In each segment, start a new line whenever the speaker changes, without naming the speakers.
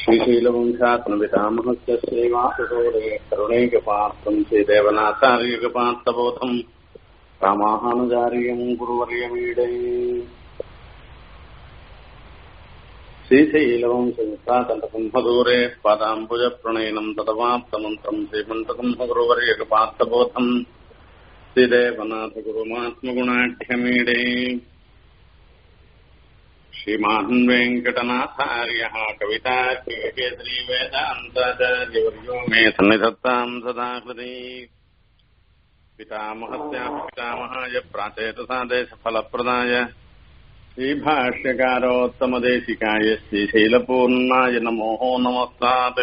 श्रीशीलवंशात्मपितामहस्य श्रीवासुदोरे करुणैकपात्रम् श्रीदेवनाथार्यकपात्रबोधम् रामानुजार्यम् गुरुवर्यमीडे श्रीशैलवंशविस्तातन्तकुम्भदूरे पादाम्बुजप्रणयनम् तदवाप्तमन्त्रम् श्रीमन्तकुम्भगुरुवर्यकपात्रबोधम् श्रीदेवनाथगुरुमात्मगुणाढ्यमीडे श्रीमान् वेङ्कटनाथार्यः कवितार्किकेसरी वेदान्ताचार्यवर्यो मे सन्निधत्ताम् सदा हृदि पितामहस्याः पितामहाय प्राचेतसादेशफलप्रदाय श्रीभाष्यकारोत्तमदेशिकाय श्रीशैलपूर्णाय नमो नमस्तात्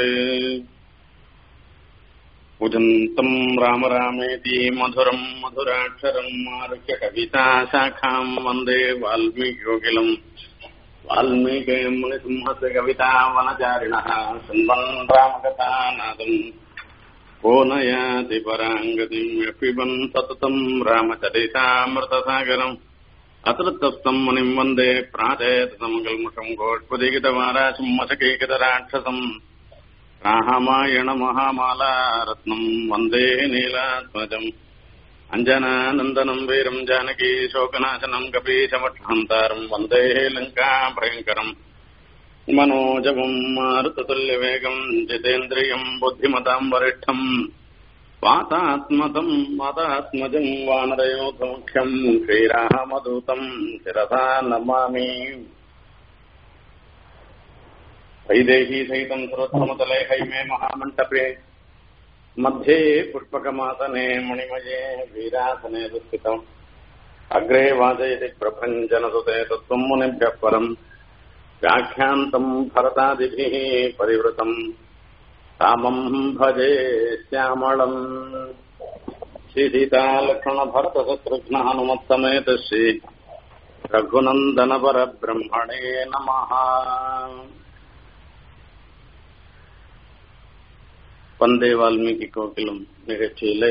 पूजन्तम् राम रामेति मधुरम् मधुराक्षरम् मारुह्य कविता शाखाम् वन्दे वाल्मीकियोगिलम् वाल्मीकि मुनिसिंहस्य कविता वनचारिणः शृण्वन् रामकथानादम् को न याति पराङ्गतिम् यपिबन् सततम् रामचरितामृतसागरम् अतृप्तस्तम् मुनिम् वन्दे प्राचेतसमकल्मुषम् गोष्पदीगितवाराशम् मशकीकृतराक्षसम् रामायणमहामाला रत्नम् वन्दे नीलात्मजम् अञ्जनानन्दनम् वीरम् जानकी शोकनाशनम् कपीशमक्षान्तारम् वन्दे लङ्काभयङ्करम् मनोजवम् मारुततुल्यवेगम् जितेन्द्रियम् बुद्धिमताम् वरिष्ठम् वातात्मतम् मातात्मजम् वानरयोधमुख्यम् श्रीरामदूतम् शिरसा नमामि वैदेही सहितम् सर्वोत्तमतले हैमे महामण्डपे मध्ये पुष्पकमासने मणिमये वीरासने दुःखितम् अग्रे वाचयति प्रभञ्जनसुते तत्त्वम् मुनिभ्यः परम् व्याख्यान्तम् भरतादिभिः परिवृतम् रामम् भजे श्यामळम् श्रीसीतालक्ष्मणभरतशत्रुघ्न हनुमत्समेत श्री रघुनन्दनपरब्रह्मणे नमः வந்தே வால்மீகி கோகிலும் நிகழ்ச்சியில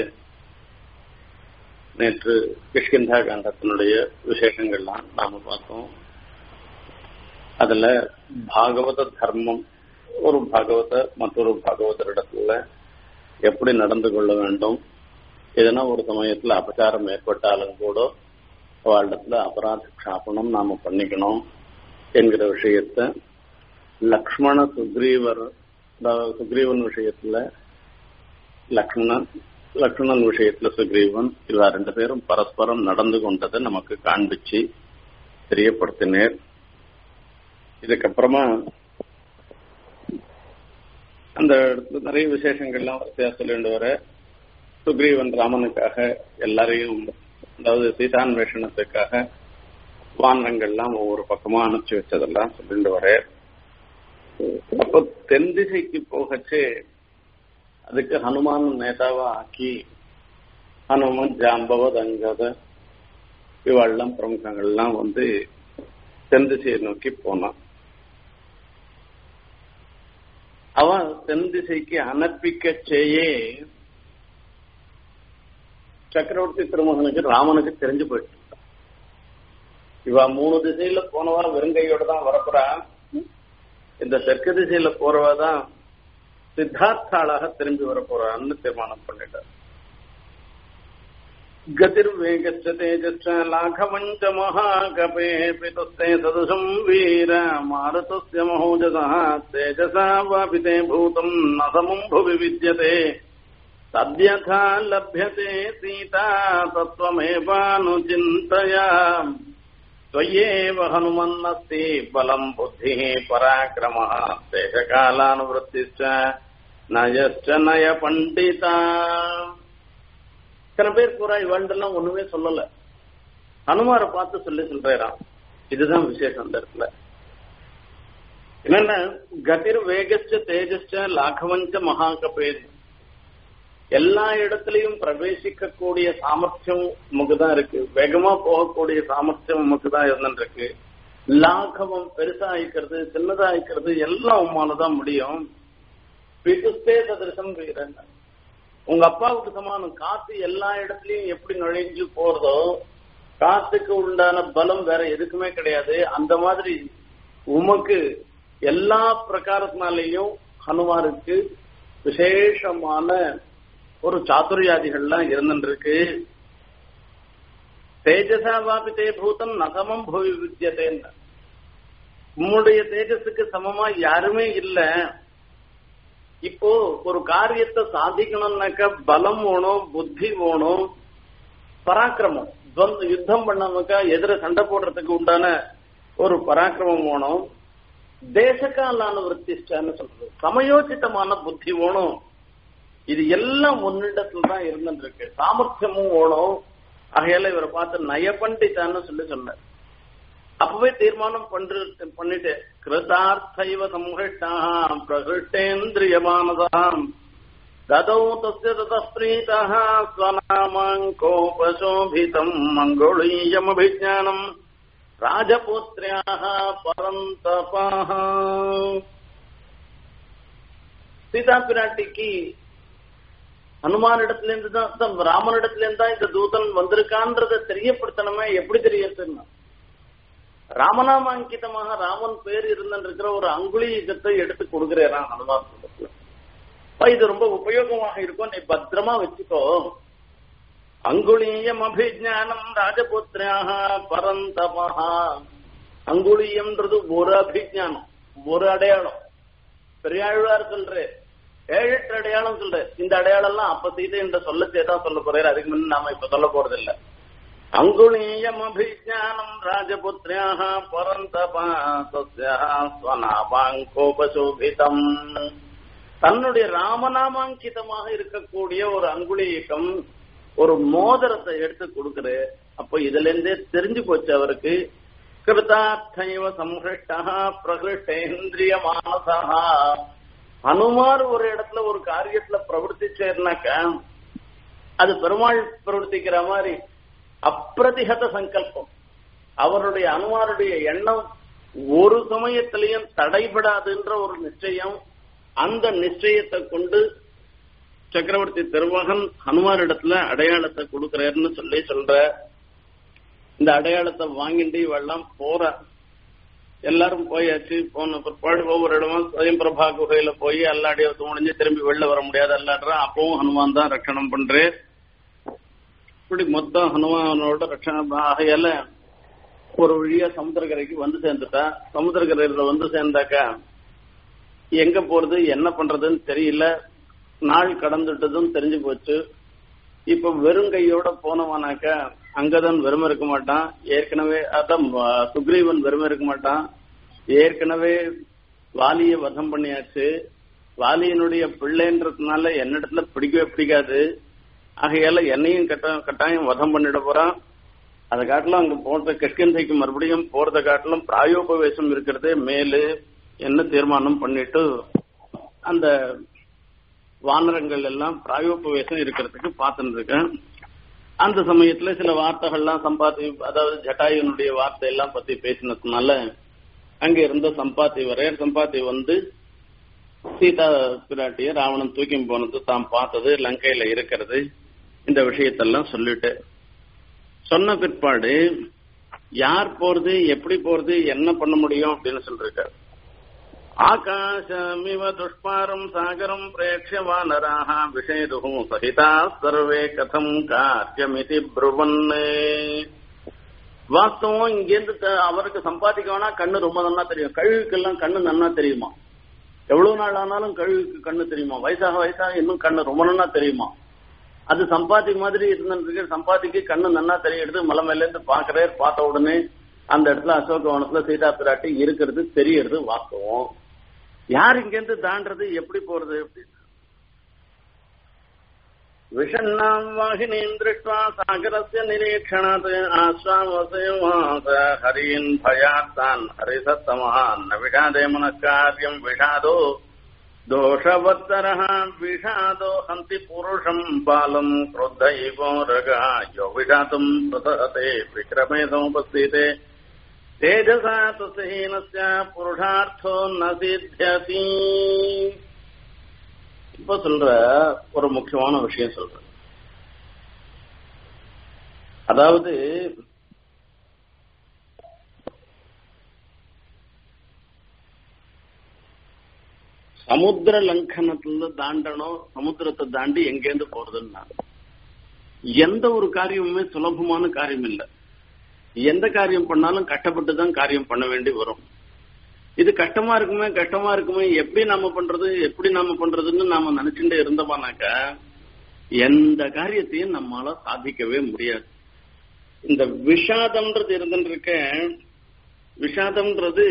நேற்று கிஷ்கிந்தா காண்டத்தினுடைய விசேஷங்கள்லாம் நாம பார்த்தோம் அதுல பாகவத தர்மம் ஒரு பாகவத மற்றொரு பாகவதரிடத்துல எப்படி நடந்து கொள்ள வேண்டும் எதனா ஒரு சமயத்துல அபச்சாரம் ஏற்பட்டாலும் கூட அவளிடத்துல அபராத க்ஷாபனம் நாம பண்ணிக்கணும் என்கிற விஷயத்த லக்ஷ்மண சுக்ரீவர் சுக்ரீவன் விஷயத்துல லக்ஷ்மணன் லக்ஷ்மணன் விஷயத்துல சுக்ரீவன் இவா ரெண்டு பேரும் பரஸ்பரம் நடந்து கொண்டதை நமக்கு காண்பிச்சு தெரியப்படுத்தினேர் இதுக்கப்புறமா அந்த இடத்துல நிறைய விசேஷங்கள்லாம் வரிசையா சொல்லிட்டு வர சுக்ரீவன் ராமனுக்காக எல்லாரையும் அதாவது சீதான்வேஷணத்துக்காக வானங்கள்லாம் ஒவ்வொரு பக்கமா அனுப்பிச்சு வச்சதெல்லாம் சொல்லிட்டு வர அப்போ தென் திசைக்கு போகச்சு அதுக்கு ஹனுமான் நேதாவா ஆக்கி ஹனுமன் ஜாம்பவத் அங்கத இவாள்லாம் பிரமுகங்கள்லாம் வந்து தென் திசையை நோக்கி போனான் அவன் தென் திசைக்கு அனுப்பிக்க செய்யே சக்கரவர்த்தி திருமகனுக்கு ராமனுக்கு தெரிஞ்சு போயிட்டு இவ மூணு திசையில போனவா வெறுங்கையோட தான் வரப்போறா இந்த தெற்கு திசையில போறவா தான் சித்தார்த்தாளாக திரும்பி வர போறான்னு தீர்மானம் பண்ணிட்டார் गतिर्वेगश्च तेजश्च लाघवञ्च महाकपे पितुस्ते सदृशम् वीर मारुतस्य महोजसः तेजसा वापिते भूतम् न समम् भुवि विद्यते तद्यथा लभ्यते सीता तत्त्वमेवानुचिन्तया त्वय्येव हनुमन्नस्ति बलम् बुद्धिः पराक्रमः देशकालानुवृत्तिश्च नयश्च नय पण्डिता இத்தனை பேர் பூரா இவண்டெல்லாம் ஒண்ணுமே சொல்லல ஹனுமாரை பார்த்து சொல்லி சொல்றாராம் இதுதான் விசேஷம் அந்த இடத்துல என்னன்னா கதிர் வேகச்ச தேஜஸ்ச லாகவஞ்ச மகாகபேர் எல்லா இடத்துலயும் பிரவேசிக்கக்கூடிய சாமர்த்தியம் நமக்கு தான் இருக்கு வேகமா போகக்கூடிய சாமர்த்தியம் நமக்கு தான் இருந்துருக்கு லாகவம் பெருசா ஆயிக்கிறது சின்னதா ஆயிக்கிறது எல்லாம் உமாலதான் முடியும் பிதுஸ்தே சதிருஷம் வீரன் உங்க அப்பாவுக்கு சமானம் காத்து எல்லா இடத்துலயும் எப்படி நுழைஞ்சு போறதோ காத்துக்கு உண்டான பலம் வேற எதுக்குமே கிடையாது அந்த மாதிரி உமக்கு எல்லா பிரகாரத்தினாலேயும் ஹனுமாருக்கு விசேஷமான ஒரு சாதுரியாதிகள்லாம் இருந்துருக்கு தேஜசா வாபி தே பூதம் நசமம் புவி வித்தியதேன்னு உம்முடைய தேஜஸுக்கு சமமா யாருமே இல்ல இப்போ ஒரு காரியத்தை சாதிக்கணும்னாக்க பலம் வேணும் புத்தி வேணும் பராக்கிரமம் துவந்த யுத்தம் பண்ணாமக்கா எதிர சண்டை போடுறதுக்கு உண்டான ஒரு பராக்கிரமம் வேணும் தேசகாலான விற்பிஷ்டான்னு சொல்றது சமயோசிதமான புத்தி வேணும் இது எல்லாம் முன்னிடத்துல தான் இருந்துருக்கு சாமர்த்தியமும் வேணும் ஆகையால இவரை பார்த்து நயபண்டித்தான்னு சொல்லி சொன்னார் அப்பவே தீர்மானம் பண்ற பண்ணிட்டு கிருதார்த்தைவ சம்ஹிஷ்டாம் பிரகிருஷ்டேந்திரியமானதாம் ததௌ தஸ்ய ததஸ்பிரீதः ஸ்வநாமாங்கோபசோபிதம் மங்களீயமபிஜானம் ராஜபுத்ரியாக பரந்தபாக சீதா பிராட்டிக்கு ஹனுமான் இடத்துல இருந்து தான் ராமன் இடத்துல இருந்து தான் இந்த தூதன் வந்திருக்கான்றத தெரியப்படுத்தணுமே எப்படி தெரியறதுன்னா ராமநாம அங்கிதமாக ராமன் பேர் இருந்திருக்கிற ஒரு அங்குலீகத்தை எடுத்து கொடுக்கிறேன் ஹனுமான் இடத்துல இது ரொம்ப உபயோகமாக இருக்கும் நீ பத்திரமா வச்சுக்கோ அங்குலீயம் அபிஜானம் ராஜபுத்திரியாக பரந்தபா அங்குலியம்ன்றது ஒரு அபிஜானம் ஒரு அடையாளம் பெரியாழ்வார் சொல்ற ஏழு எட்டு அடையாளம் சொல்ற இந்த அடையாளம் எல்லாம் அப்ப சீதை என்ற சொல்லச்சே தான் சொல்ல போறாரு அதுக்கு முன்ன நாம இப்ப சொல்ல போறது இல்ல அங்குலீயம் அபிஜானம் ராஜபுத்திரியாக பரந்தபா ஸ்வநாபாங்கோபசோபிதம் தன்னுடைய ராமநாமாங்கிதமாக இருக்கக்கூடிய ஒரு அங்குலீகம் ஒரு மோதிரத்தை எடுத்து கொடுக்குற அப்ப இதுல இருந்தே தெரிஞ்சு போச்சு அவருக்கு கிருதார்த்தைவ சம்ஹிஷ்டா பிரகிருஷ்டேந்திரிய மானசா ஹனுமார் ஒரு இடத்துல ஒரு காரியத்துல பிரவர்த்திச்சேர்னாக்க அது பெருமாள் பிரவர்த்திக்கிற மாதிரி அப்பிரதிகத சங்கல்பம் அவருடைய அனுமாருடைய எண்ணம் ஒரு சமயத்திலையும் தடைபடாதுன்ற ஒரு நிச்சயம் அந்த நிச்சயத்தை கொண்டு சக்கரவர்த்தி திருமகன் ஹனுமார் இடத்துல அடையாளத்தை கொடுக்கிறாருன்னு சொல்லி சொல்ற இந்த அடையாளத்தை வாங்கிட்டு இவெல்லாம் போற எல்லாரும் போயாச்சு போன பிற்பாடு ஒவ்வொரு இடமும் சுயம் பிரபா குகையில போய் அல்லாடிய முடிஞ்சு திரும்பி வெளில வர முடியாது அல்லாடுறான் அப்பவும் ஹனுமான் தான் ரட்சணம் பண்றேன் இப்படி மொத்தம் ஹனுமானோட ரட்சணம் ஆகையால ஒரு வழியா சமுத்திரக்கரைக்கு வந்து சேர்ந்துட்டா சமுத்திரக்கரையில வந்து சேர்ந்தாக்கா எங்க போறது என்ன பண்றதுன்னு தெரியல நாள் கடந்துட்டதும் தெரிஞ்சு போச்சு இப்ப வெறும் கையோட போனவனாக்கா அங்கதான் வெறுமை இருக்க மாட்டான் ஏற்கனவே அதான் சுக்ரீவன் வெறுமை இருக்க மாட்டான் ஏற்கனவே வாலிய வதம் பண்ணியாச்சு வாலியனுடைய பிள்ளைன்றதுனால என்னிடத்துல பிடிக்கவே பிடிக்காது ஆகையால என்னையும் கட்ட கட்டாயம் வதம் பண்ணிட போறான் அதை காட்டிலும் அங்க போறத கிஷ்கிந்தைக்கு மறுபடியும் போறத காட்டிலும் பிராயோபவேசம் இருக்கிறதே மேலு என்ன தீர்மானம் பண்ணிட்டு அந்த வானரங்கள் எல்லாம் பிராயோபவேசம் இருக்கிறதுக்கு பார்த்துட்டு இருக்கேன் அந்த சமயத்துல சில வார்த்தைகள்லாம் சம்பாத்தி அதாவது ஜட்டாயுனுடைய வார்த்தை எல்லாம் பத்தி பேசினதுனால அங்க இருந்த சம்பாத்தி வரையர் சம்பாத்தி வந்து சீதா பிராட்டிய ராவணன் தூக்கி போனது தாம் பார்த்தது லங்கையில இருக்கிறது இந்த விஷயத்தெல்லாம் சொல்லிட்டு சொன்ன பிற்பாடு யார் போறது எப்படி போறது என்ன பண்ண முடியும் அப்படின்னு சொல்லிருக்காரு ஆகாசமிவ துஷ்பாரம் சாகரம் பிரேட்ச வானராக விஷேது சகிதா சர்வே கதம் காரியமிதி புருவன்னு வாஸ்தவம் இங்கேருந்து அவருக்கு சம்பாதிக்க வேணா கண்ணு ரொம்ப நன்னா தெரியும் கழுகுக்கெல்லாம் கண்ணு நன்னா தெரியுமா எவ்வளவு நாள் ஆனாலும் கழுகுக்கு கண்ணு தெரியுமா வயசாக வயசாக இன்னும் கண்ணு ரொம்ப நன்னா தெரியுமா அது சம்பாதி மாதிரி இருந்துருக்கு சம்பாதிக்கு கண்ணு நன்னா தெரியுது மலை மேல இருந்து பாக்குறாரு பார்த்த உடனே அந்த இடத்துல அசோகவனத்துல சீதா பிராட்டி இருக்கிறது தெரியறது வாஸ்தவம் யார் இங்கிருந்து தாண்டது எப்படி போறது அப்படின்னு விஷண்ணாம் வாகினீம் திருஷ்டுவா சாகரஸ்ய நிரீட்சணாத் ஆஸ்வாமசேவாச ஹரீன் பயாத்தான் ஹரிசத்தமான் ந விஷாதே மனக்காரியம் விஷாதோ दोषवत्तरः विषादो हन्ति पुरुषम् बालम् क्रुद्ध इवोरगा यो विषातम् प्रसहते विक्रमे समुपस्थिते तेजसा तुसहीनस्य पुरुषार्थो न सिद्ध्यति இப்ப சொல்ற ஒரு முக்கியமான விஷயம் சொல்ற அதாவது சமுத்திர லங்கனத்துல தாண்டணும் சமுத்திரத்தை தாண்டி எங்கேருந்து போறதுன்னா எந்த ஒரு காரியமுமே சுலபமான காரியம் இல்லை எந்த காரியம் பண்ணாலும் கஷ்டப்பட்டு தான் காரியம் பண்ண வேண்டி வரும் இது கஷ்டமா இருக்குமே கஷ்டமா இருக்குமே எப்படி நாம பண்றது எப்படி நாம பண்றதுன்னு நாம நினைச்சுட்டு இருந்தோமானாக்கா எந்த காரியத்தையும் நம்மால சாதிக்கவே முடியாது இந்த விஷாதம்ன்றது இருந்துருக்க விஷாதம்ன்றது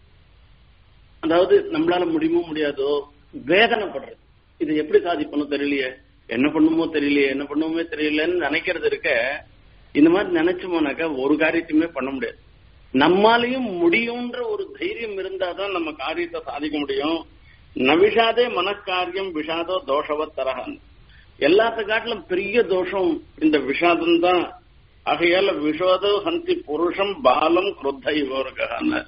அதாவது நம்மளால முடியுமோ முடியாதோ வேதனைப்படுறது இது எப்படி சாதிப்பணும் தெரியலையே என்ன பண்ணுமோ தெரியலையே என்ன பண்ணுவோமே தெரியலன்னு நினைக்கிறது இருக்க இந்த மாதிரி நினைச்சோம்னாக்கா ஒரு காரியத்தையுமே பண்ண முடியாது நம்மாலையும் முடியும்ன்ற ஒரு தைரியம் இருந்தாதான் நம்ம காரியத்தை சாதிக்க முடியும் நவிஷாதே மனக்காரியம் விஷாதோ தோஷவத் தரகன் எல்லாத்த காட்டிலும் பெரிய தோஷம் இந்த விஷாதம் தான் ஆகையால விஷாதோ ஹந்தி புருஷம் பாலம் குருத்த இவருக்கான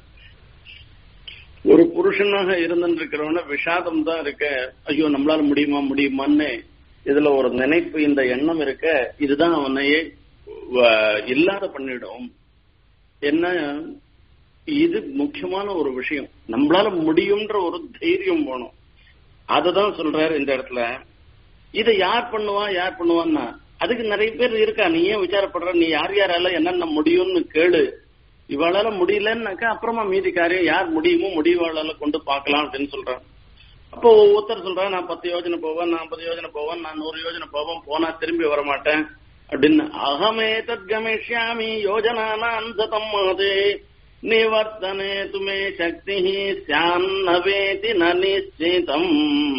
ஒரு புருஷனாக இருந்திருக்கிறவன விஷாதம் தான் இருக்க ஐயோ நம்மளால முடியுமா முடியுமான்னு இதுல ஒரு நினைப்பு இந்த எண்ணம் இருக்க இதுதான் அவனையே இல்லாத பண்ணிடும் என்ன இது முக்கியமான ஒரு விஷயம் நம்மளால முடியும்ன்ற ஒரு தைரியம் போகணும் அததான் சொல்றாரு இந்த இடத்துல இதை யார் பண்ணுவா யார் பண்ணுவான்னா அதுக்கு நிறைய பேர் இருக்கா நீ ஏன் விசாரப்படுற நீ யார் யாரால என்னென்ன முடியும்னு கேளு இவளால முடியலன்னாக்கா அப்புறமா மீதி காரியம் யார் முடியுமோ முடிவாளால கொண்டு பார்க்கலாம் அப்படின்னு சொல்றான் அப்போ ஒவ்வொருத்தர் சொல்றான் நான் பத்து யோஜனை போவேன் நான் ஐம்பது யோஜனை போவேன் நான் நூறு யோஜனை போவேன் போனா திரும்பி வர மாட்டேன் அப்படின்னு அகமே தத்கமிஷ்யாமி யோஜனானாம் சதம் மகதே நிவர்த்தனே துமே சக்தி சியான்னவேதி நிச்சிதம்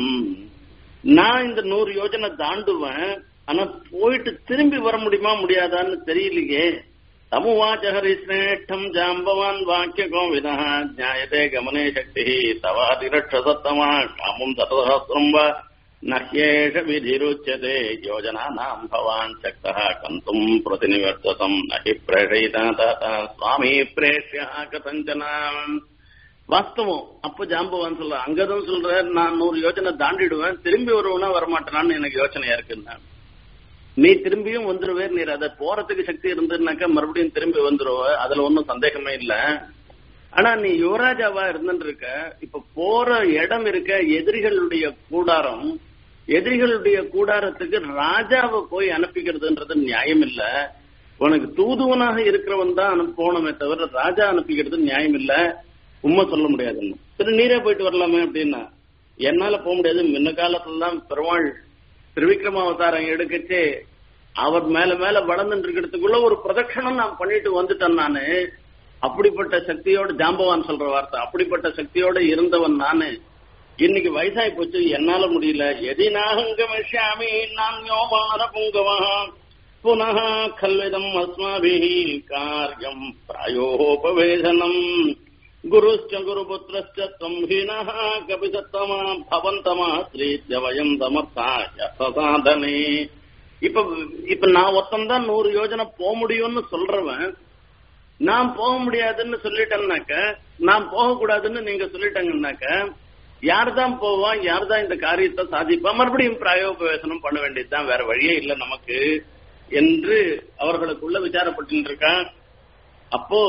நான் இந்த நூறு யோஜனை தாண்டுவேன் ஆனா போயிட்டு திரும்பி வர முடியுமா முடியாதான்னு தெரியலையே தமுவாச்ச ஹரிசிரேஷ்டம் ஜாம்பவான் வாக்கிய கோவிதா ஜாயதே கமனே சக்தி தவாதிரட்சசத்தமா காமம் சதசஹசிரம் வா நஹ்யேஷ விதிருச்சதே யோஜனானாம் பவான் சக்தः கந்தும் பிரதிநிவர்த்ததம் நஹி பிரேஷயிதா சுவாமி பிரேஷ்யா கதஞ்சனாம் வாஸ்தவம் அப்ப ஜாம்பவான் சொல்ற அங்கதான் சொல்ற நான் நூறு யோஜனை தாண்டிடுவேன் திரும்பி வருவனா வரமாட்டேனான்னு எனக்கு யோசனையா இருக்குன்னா நீ திரும்பியும் வந்துருவே நீ அதை போறதுக்கு சக்தி இருந்துனாக்கா மறுபடியும் திரும்பி வந்துருவ அதுல ஒன்னும் சந்தேகமே இல்ல ஆனா நீ யுவராஜாவா இருந்துட்டு இருக்க இப்ப போற இடம் இருக்க எதிரிகளுடைய கூடாரம் எதிரிகளுடைய கூடாரத்துக்கு ராஜாவை போய் அனுப்பிக்கிறதுன்றது நியாயம் இல்ல உனக்கு தூதுவனாக இருக்கிறவன் தான் போனமே தவிர ராஜா அனுப்பிக்கிறது நியாயம் இல்ல உண்மை சொல்ல முடியாதுன்னு சரி நீரே போயிட்டு வரலாமே அப்படின்னா என்னால போக முடியாது முன்ன காலத்துல தான் பெருமாள் திருவிக்ரம அவதாரம் எடுக்கச்சே அவர் மேல மேல வளர்ந்துட்டு இருக்கிறதுக்குள்ள ஒரு பிரதட்சணம் நான் பண்ணிட்டு வந்துட்டேன் நானு அப்படிப்பட்ட சக்தியோட ஜாம்பவான் சொல்ற வார்த்தை அப்படிப்பட்ட சக்தியோட இருந்தவன் நானு இன்னைக்கு வயசாகி போச்சு என்னால முடியல எதினாகங்கமிஷாமி நான் யோமான புங்கவா புனः கல்விதம் அஸ்மாபிः காரியம் பிராயோபவேதனம் குருश्च குருபுத்திரश्च त्वं हीनः कपिसत्तमा भवन्तमाश्रीत्य वयम् समर्थाय சசாதனே இப்ப இப்ப நான் ஒருத்தன் தான் நூறு யோஜனை போக முடியும்னு சொல்றவன் நான் போக முடியாதுன்னு சொல்லிட்டேன்னாக்க நான் போக கூடாதுன்னு நீங்க சொல்லிட்டீங்கன்னாக்க யார் தான் போவா யார் தான் இந்த காரியத்தை சாதிப்பா மறுபடியும் பிராயோபவேசனம் பண்ண வேண்டியதுதான் வேற வழியே இல்லை நமக்கு என்று அவர்களுக்குள்ள விசாரப்பட்டு இருக்கான் அப்போ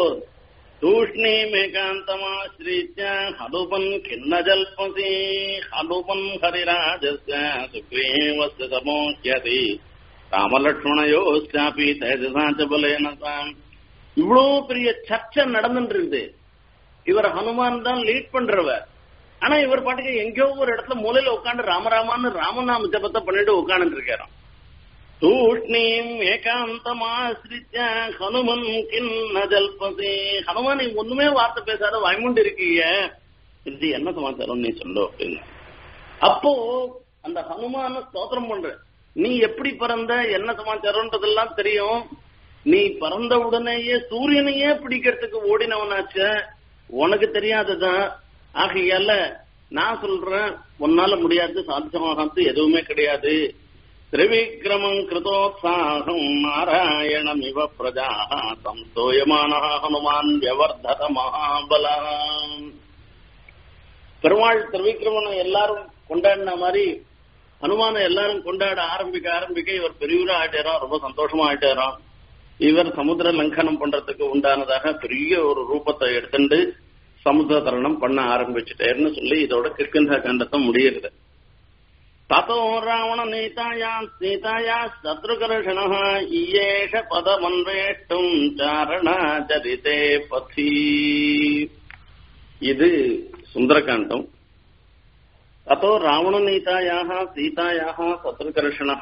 தூஷ்ணீமேகாந்தமாசிரிச்ச ஹலுபன் கிண்ண ஜல்பசி ஹலுபன் ஹரிராஜஸ்ய சுக்ரீவஸ்ய சமோக்கியதி ராமலட்சுமணயோஸ்யாபி தேஜசாச்ச பலேன தாம் இவ்வளவு பெரிய சர்ச்சை நடந்துட்டு இருக்குது இவர் ஹனுமான் தான் லீட் பண்றவர் ஆனா இவர் பாட்டுக்கு எங்கேயோ ஒரு இடத்துல மூலையில உட்காந்து ராமராமான்னு ராமநாம ஜபத்தை பண்ணிட்டு உட்காந்துட்டு இருக்காராம் தூஷ்ணீம் ஏகாந்தமாசிரிச்ச ஹனுமன் கிண்ண ஜல்பசி ஹனுமான் நீ ஒண்ணுமே வார்த்தை பேசாத வாய்மூண்டு இருக்கீங்க இது என்ன சமாச்சாரம் நீ சொல்லு அப்படின்னு அப்போ அந்த ஹனுமான ஸ்தோத்திரம் பண்ற நீ எப்படி பிறந்த என்ன சமாச்சாரம்ன்றதெல்லாம் தெரியும் நீ பிறந்த உடனேயே சூரியனையே பிடிக்கிறதுக்கு ஓடினவனாச்ச உனக்கு தெரியாததான் ஆகையால நான் சொல்றேன் உன்னால முடியாது சாத்தியமாகாது எதுவுமே கிடையாது திரிவிக்ரமம் கிருதோத்சாகம் நாராயணம் இவ பிரஜா சம்சோயமான ஹனுமான் வியவர்தத மகாபலாம் பெருமாள் திரிவிக்ரமனை எல்லாரும் கொண்டாடின மாதிரி ஹனுமான எல்லாரும் கொண்டாட ஆரம்பிக்க ஆரம்பிக்க இவர் பெரியவரா ஆயிட்டாராம் ரொம்ப சந்தோஷமா ஆயிட்டாராம் இவர் சமுத்திர லங்கனம் பண்றதுக்கு உண்டானதாக பெரிய ஒரு ரூபத்தை எடுத்துட்டு சமுத்திரத்தரணம் பண்ண ஆரம்பிச்சுட்டேன்னு சொல்லி இதோட கிஷ்கிந்தா காண்டத்தை முடியுது ததோ ராவண நீதாயா சீதாயா சத்ருகர்ஷண இயேஷ பதமன்வேஷ்டும் சாரணாச்சரிதே பதி இது சுந்தரகாண்டம் ததோ ராவண நீதாயாக சீதாயாக சத்ருகர்ஷண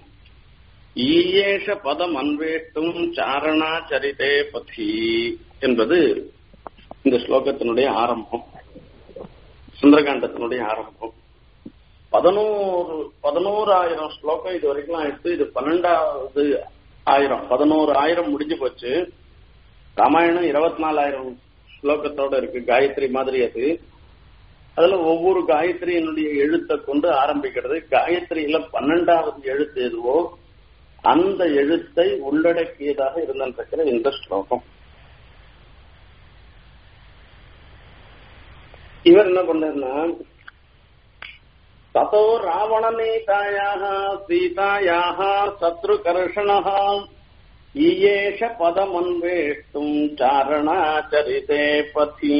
ஈயேஷ பதம் அன்வேஷ்டும் சாரணாச்சரிதே பதி என்பது இந்த ஸ்லோகத்தினுடைய ஆரம்பம் சுந்தரகாண்டத்தினுடைய ஆரம்பம் பதினோரு பதினோராயிரம் ஸ்லோகம் இது வரைக்கும் எடுத்து இது பன்னெண்டாவது ஆயிரம் பதினோரு ஆயிரம் முடிஞ்சு போச்சு ராமாயணம் இருபத்தி நாலாயிரம் ஸ்லோகத்தோட இருக்கு காயத்ரி மாதிரி அது அதுல ஒவ்வொரு காயத்ரியினுடைய எழுத்தை கொண்டு ஆரம்பிக்கிறது காயத்ரியில பன்னெண்டாவது எழுத்து எதுவோ அந்த எழுத்தை உள்ளடக்கியதாக இருந்திருக்கிற இந்த ஸ்லோகம் இவர் என்ன பண்ணாருன்னா ததோ ராவணநீதாயாக சீதாயாக சத்ருகர்ஷணः ஈயேஷ பதமன்வேஷ்டும் சாரணாச்சரிதே பதி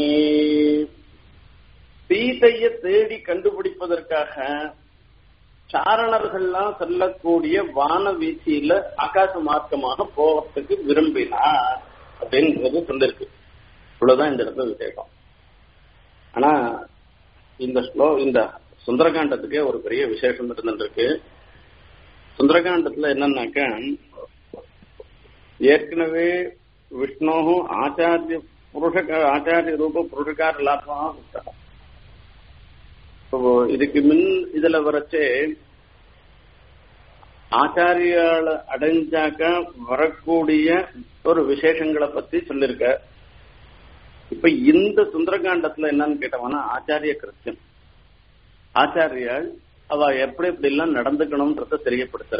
சீதைய தேடி கண்டுபிடிப்பதற்காக சாரணர்கள்லாம் செல்லக்கூடிய வான வீதியில ஆகாச மார்க்கமாக போவதற்கு விரும்பினார் அப்படின்றது சொல்லிருக்கு இவ்வளவுதான் இந்த இடத்துல விசேஷம் ஆனா இந்த ஸ்லோ இந்த சுந்தரகாண்டத்துக்கே ஒரு பெரிய விசேஷம் இருந்துருக்கு சுந்தரகாண்டத்துல என்னன்னாக்க ஏற்கனவே விஷ்ணு ஆச்சாரிய புருஷ ஆச்சாரிய ரூப புருஷகார லாபமாக விட்டார் இதுக்கு மின் இதுல வரச்சே ஆச்சாரியால அடைஞ்சாக்க வரக்கூடிய ஒரு விசேஷங்களை பத்தி சொல்லிருக்க இப்ப இந்த சுந்தரகாண்டத்துல என்னன்னு கேட்டவனா ஆச்சாரிய கிருத்தியம் ஆச்சாரியால் அவ எப்படி எப்படி எல்லாம் நடந்துக்கணும்ன்றத தெரியப்படுத்துற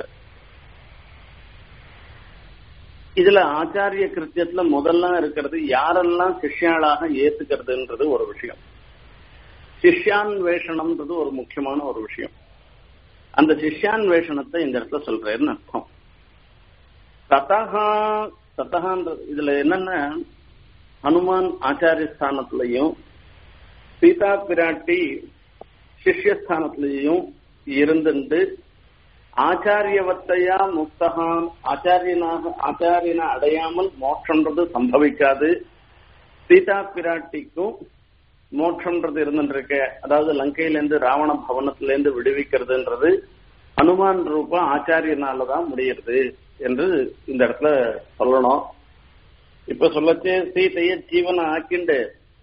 இதுல ஆச்சாரிய கிருத்தியத்துல முதல்லாம் இருக்கிறது யாரெல்லாம் சிஷ்யாளாக ஏத்துக்கிறதுன்றது ஒரு விஷயம் சிஷ்யான்வேஷனம்ன்றது ஒரு முக்கியமான ஒரு விஷயம் அந்த சிஷ்யான்வேஷனத்தை இந்த இடத்துல சொல்றேன்னு அர்த்தம் ததகா ததகான்றது இதுல என்னன்னா ஹனுமான் ஆச்சாரிய ஸ்தானத்திலையும் சீதா பிராட்டி சிஷ்யஸ்தானத்திலையும் இருந்துட்டு ஆச்சாரியவத்தையா முக்தகான் ஆச்சாரியனாக ஆச்சாரியனை அடையாமல் மோட்சன்றது சம்பவிக்காது சீதா பிராட்டிக்கும் மோட்சம்ன்றது இருந்துருக்க அதாவது லங்கையிலேருந்து ராவண பவனத்திலேருந்து விடுவிக்கிறதுன்றது ஹனுமான் ரூப ஆச்சாரியனாலதான் முடியுது என்று இந்த இடத்துல சொல்லணும் இப்ப சொல்லச்சே சீதைய ஜீவனை ஆக்கிண்டு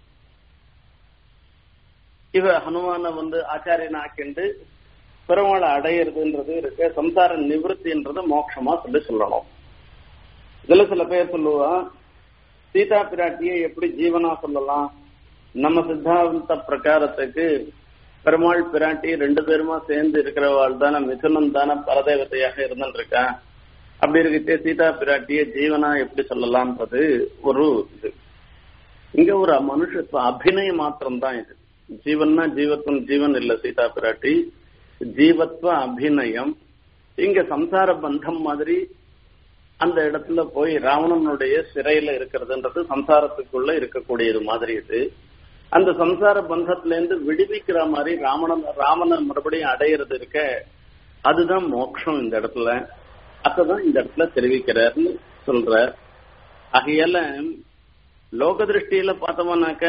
இவ ஹனுமான வந்து ஆச்சாரியனை ஆக்கிண்டு பெருமாளை அடையிறதுன்றது இருக்கு சம்சார நிவர்த்தின்றது மோட்சமா சொல்லி சொல்லணும் இதுல சில பேர் சொல்லுவா சீதா பிராட்டியை எப்படி ஜீவனா சொல்லலாம் நம்ம சித்தாந்த பிரகாரத்துக்கு பெருமாள் பிராட்டி ரெண்டு பேருமா சேர்ந்து இருக்கிறவாள் தானே மிதுனம் தானே பரதேவதையாக இருந்துருக்கா அப்படி இருக்கிட்டே சீதா பிராட்டிய ஜீவனா எப்படி சொல்லலாம்ன்றது ஒரு இது இங்க ஒரு மனுஷத்துவ அபிநய மாத்திரம் தான் இது ஜீவன்னா ஜீவத்துவம் ஜீவன் இல்ல சீதா பிராட்டி ஜீவத்வ அபிநயம் இங்க சம்சார பந்தம் மாதிரி அந்த இடத்துல போய் ராவணனுடைய சிறையில இருக்கிறதுன்றது சம்சாரத்துக்குள்ள இருக்கக்கூடியது மாதிரி இது அந்த சம்சார பந்தத்துல இருந்து விடுவிக்கிற மாதிரி ராமணன் ராமனை மறுபடியும் அடையிறது இருக்க அதுதான் மோட்சம் இந்த இடத்துல அததான் இந்த இடத்துல தெரிவிக்கிறார்னு சொல்ற ஆகையால லோக திருஷ்டியில பார்த்தோம்னாக்க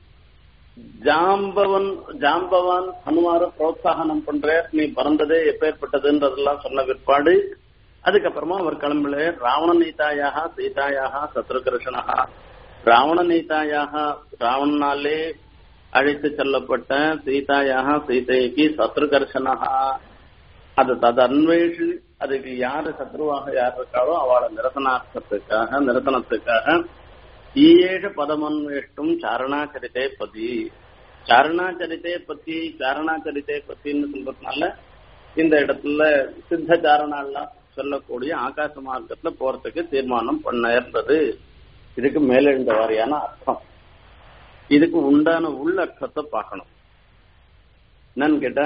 ஜாம்பவன் ஜாம்பவான் ஹனுமார புரோத்சாகனம் பண்ற நீ பறந்ததே எப்பேற்பட்டதுன்றதெல்லாம் சொன்ன பிற்பாடு அதுக்கப்புறமா அவர் கிளம்பல ராவண நீதாயாக சீதாயாக சத்ருகிருஷ்ணா ராவண நீதாயாக ராவணனாலே அழைத்து செல்லப்பட்ட சீதாயாக சீதைக்கு சத்ருகர்ஷனா அது தது அன்வேஷி அதுக்கு யாரு சத்ருவாக யார் இருக்காளோ அவளை நிரசனார்த்தத்துக்காக நிரசனத்துக்காக ஈயேஷ பதமன்வேஷ்டும் சாரணாச்சரித்தே பதி சாரணாச்சரித்தே பத்தி சாரணாச்சரித்தே பத்தின்னு சொல்றதுனால இந்த இடத்துல சித்த சாரணாலாம் சொல்லக்கூடிய ஆகாச மார்க்கத்துல போறதுக்கு தீர்மானம் பண்ண இருந்தது இதுக்கு மேலெழுந்த வாரியான அர்த்தம் இதுக்கு உண்டான உள்ள அர்த்தத்தை பார்க்கணும் என்னன்னு கேட்டா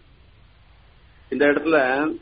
இந்த இடத்துல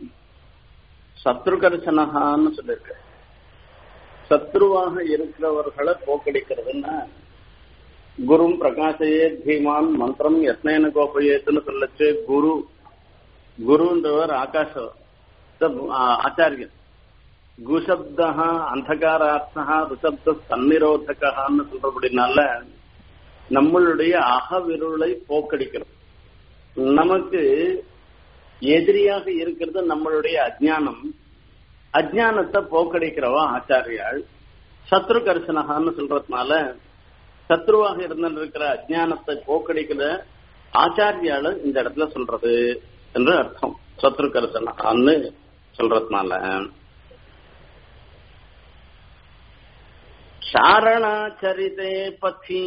சத்ருகர்ஷனகான்னு சொல்லியிருக்க சத்ருவாக இருக்கிறவர்களை போக்கடிக்கிறதுன்னா குரும் பிரகாசையே தீமான் மந்திரம் யத்னேன கோபயேத்துன்னு சொல்லச்சு குரு குருன்றவர் ஆகாஷ ஆச்சாரியன் குசப்தா அந்தகாரார்த்தா ருசப்த சந்நிரோதகான்னு சொல்றபடினால நம்மளுடைய அகவிருளை போக்கடிக்கிறோம் நமக்கு எதிரியாக இருக்கிறது நம்மளுடைய அஜ்ஞானம் அஜ்ஞானத்தை போக்கடிக்கிறவா ஆச்சாரியாள் சத்ரு கர்சனகான்னு சொல்றதுனால சத்ருவாக இருந்திருக்கிற அஜ்ஞானத்தை போக்கடிக்கிற ஆச்சாரியாளு இந்த இடத்துல சொல்றது என்று அர்த்தம் சத்ரு கர்சனகான்னு சொல்றதுனால சாரணாச்சரிதே பதி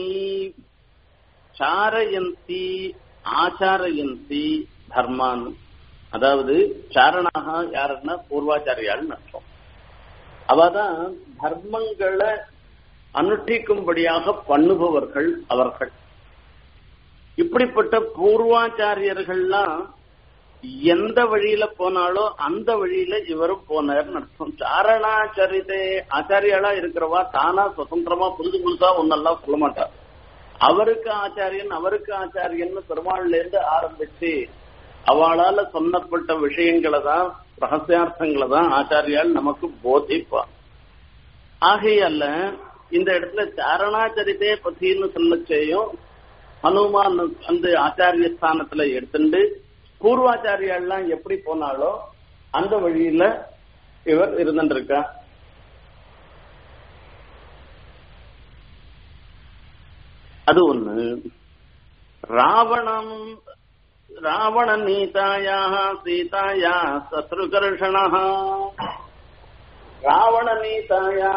சாரயந்தி ஆச்சாரயந்தி தர்மான் அதாவது சாரணாக யாருன்னா பூர்வாச்சாரியாள்னு அர்த்தம் அவதான் தர்மங்களை அனுஷ்டிக்கும்படியாக பண்ணுபவர்கள் அவர்கள் இப்படிப்பட்ட பூர்வாச்சாரியர்கள்லாம் எந்த வழியில போனாலோ அந்த வழியில இவரும் போனார்னு அர்த்தம் சாரணாச்சரிதே ஆச்சாரியாளா இருக்கிறவா தானா சுதந்திரமா புதுசு புதுசா ஒன்னெல்லாம் சொல்ல மாட்டார் அவருக்கு ஆச்சாரியன் அவருக்கு ஆச்சாரியன் பெருமாள்ல இருந்து ஆரம்பிச்சு அவளால சொன்னப்பட்ட விஷயங்களை தான் ரகசியார்த்தங்களை தான் ஆச்சாரியால் நமக்கு போதிப்பா ஆகையால இந்த இடத்துல சாரணாச்சரித்தே பத்தின்னு சொல்ல செய்யும் ஹனுமான் அந்த ஆச்சாரிய ஸ்தானத்துல எடுத்துட்டு பூர்வாச்சாரியாலாம் எப்படி போனாலோ அந்த வழியில இவர் இருந்துருக்கா அது ஒண்ணு ராவணம் ராவண நீதாயா சீதாயா சத்ருகர்ஷண ராவண நீதாயா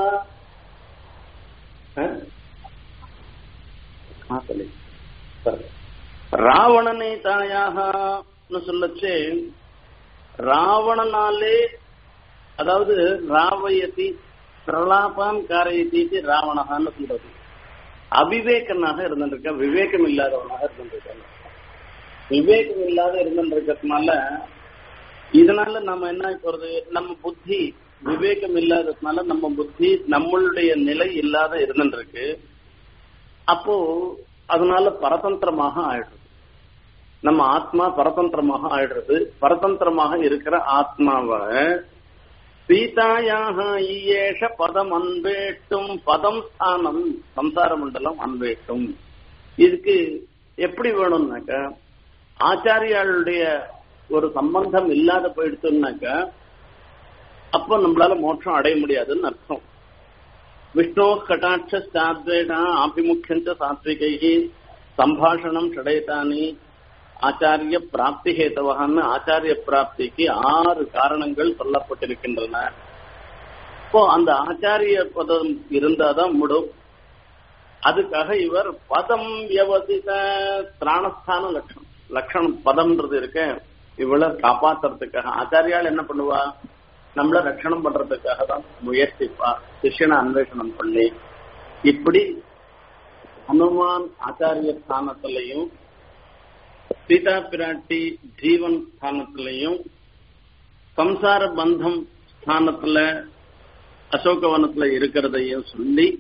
ராவண நீதாயாக சொல்லச்சு ராவணனாலே அதாவது ராவயதி பிரலாபான் காரயதி ராவணகான்னு சொல்றது அவிவேகனாக இருந்திருக்க விவேகம் இல்லாதவனாக இருந்திருக்காங்க விவேகம் இல்லாத இருந்திருக்கிறதுனால இதனால நம்ம என்ன போறது நம்ம புத்தி விவேகம் இல்லாததுனால நம்ம புத்தி நம்மளுடைய நிலை இல்லாத இருந்துருக்கு அப்போ அதனால பரதந்திரமாக ஆயிடுறது நம்ம ஆத்மா பரதந்திரமாக ஆயிடுறது பரதந்திரமாக இருக்கிற ஆத்மாவை சீதாயாக ஈயேஷ பதம் அன்பேட்டும் பதம் ஸ்தானம் சம்சார மண்டலம் அன்பேட்டும் இதுக்கு எப்படி வேணும்னாக்க ஆச்சாரியாளுடைய ஒரு சம்பந்தம் இல்லாத போயிடுச்சுன்னாக்க அப்போ நம்மளால மோட்சம் அடைய முடியாதுன்னு அர்த்தம் விஷ்ணோ கட்டாட்சாத்வேனா ஆபிமுக்கியஞ்ச சாத்விகை சம்பாஷணம் ஷடேதானி ஆச்சாரிய பிராப்தி ஹேதவகான்னு ஆச்சாரிய பிராப்திக்கு ஆறு காரணங்கள் சொல்லப்பட்டிருக்கின்றன இப்போ அந்த ஆச்சாரிய பதம் இருந்தாதான் முடும் அதுக்காக இவர் பதம் வியவசித திராணஸ்தான லட்சணம் லட்சணம் பதம்ன்றது இருக்க இவளை காப்பாத்துறதுக்காக ஆச்சாரியால் என்ன பண்ணுவா நம்மள ரட்சணம் பண்றதுக்காக தான் முயற்சிப்பா சிஷ்யனை அன்வேஷனம் பண்ணி இப்படி ஹனுமான் ஆச்சாரிய ஸ்தானத்திலையும் சீதா பிராட்டி ஜீவன் ஸ்தானத்திலையும் சம்சார பந்தம் ஸ்தானத்துல அசோகவனத்துல இருக்கிறதையும் சொல்லி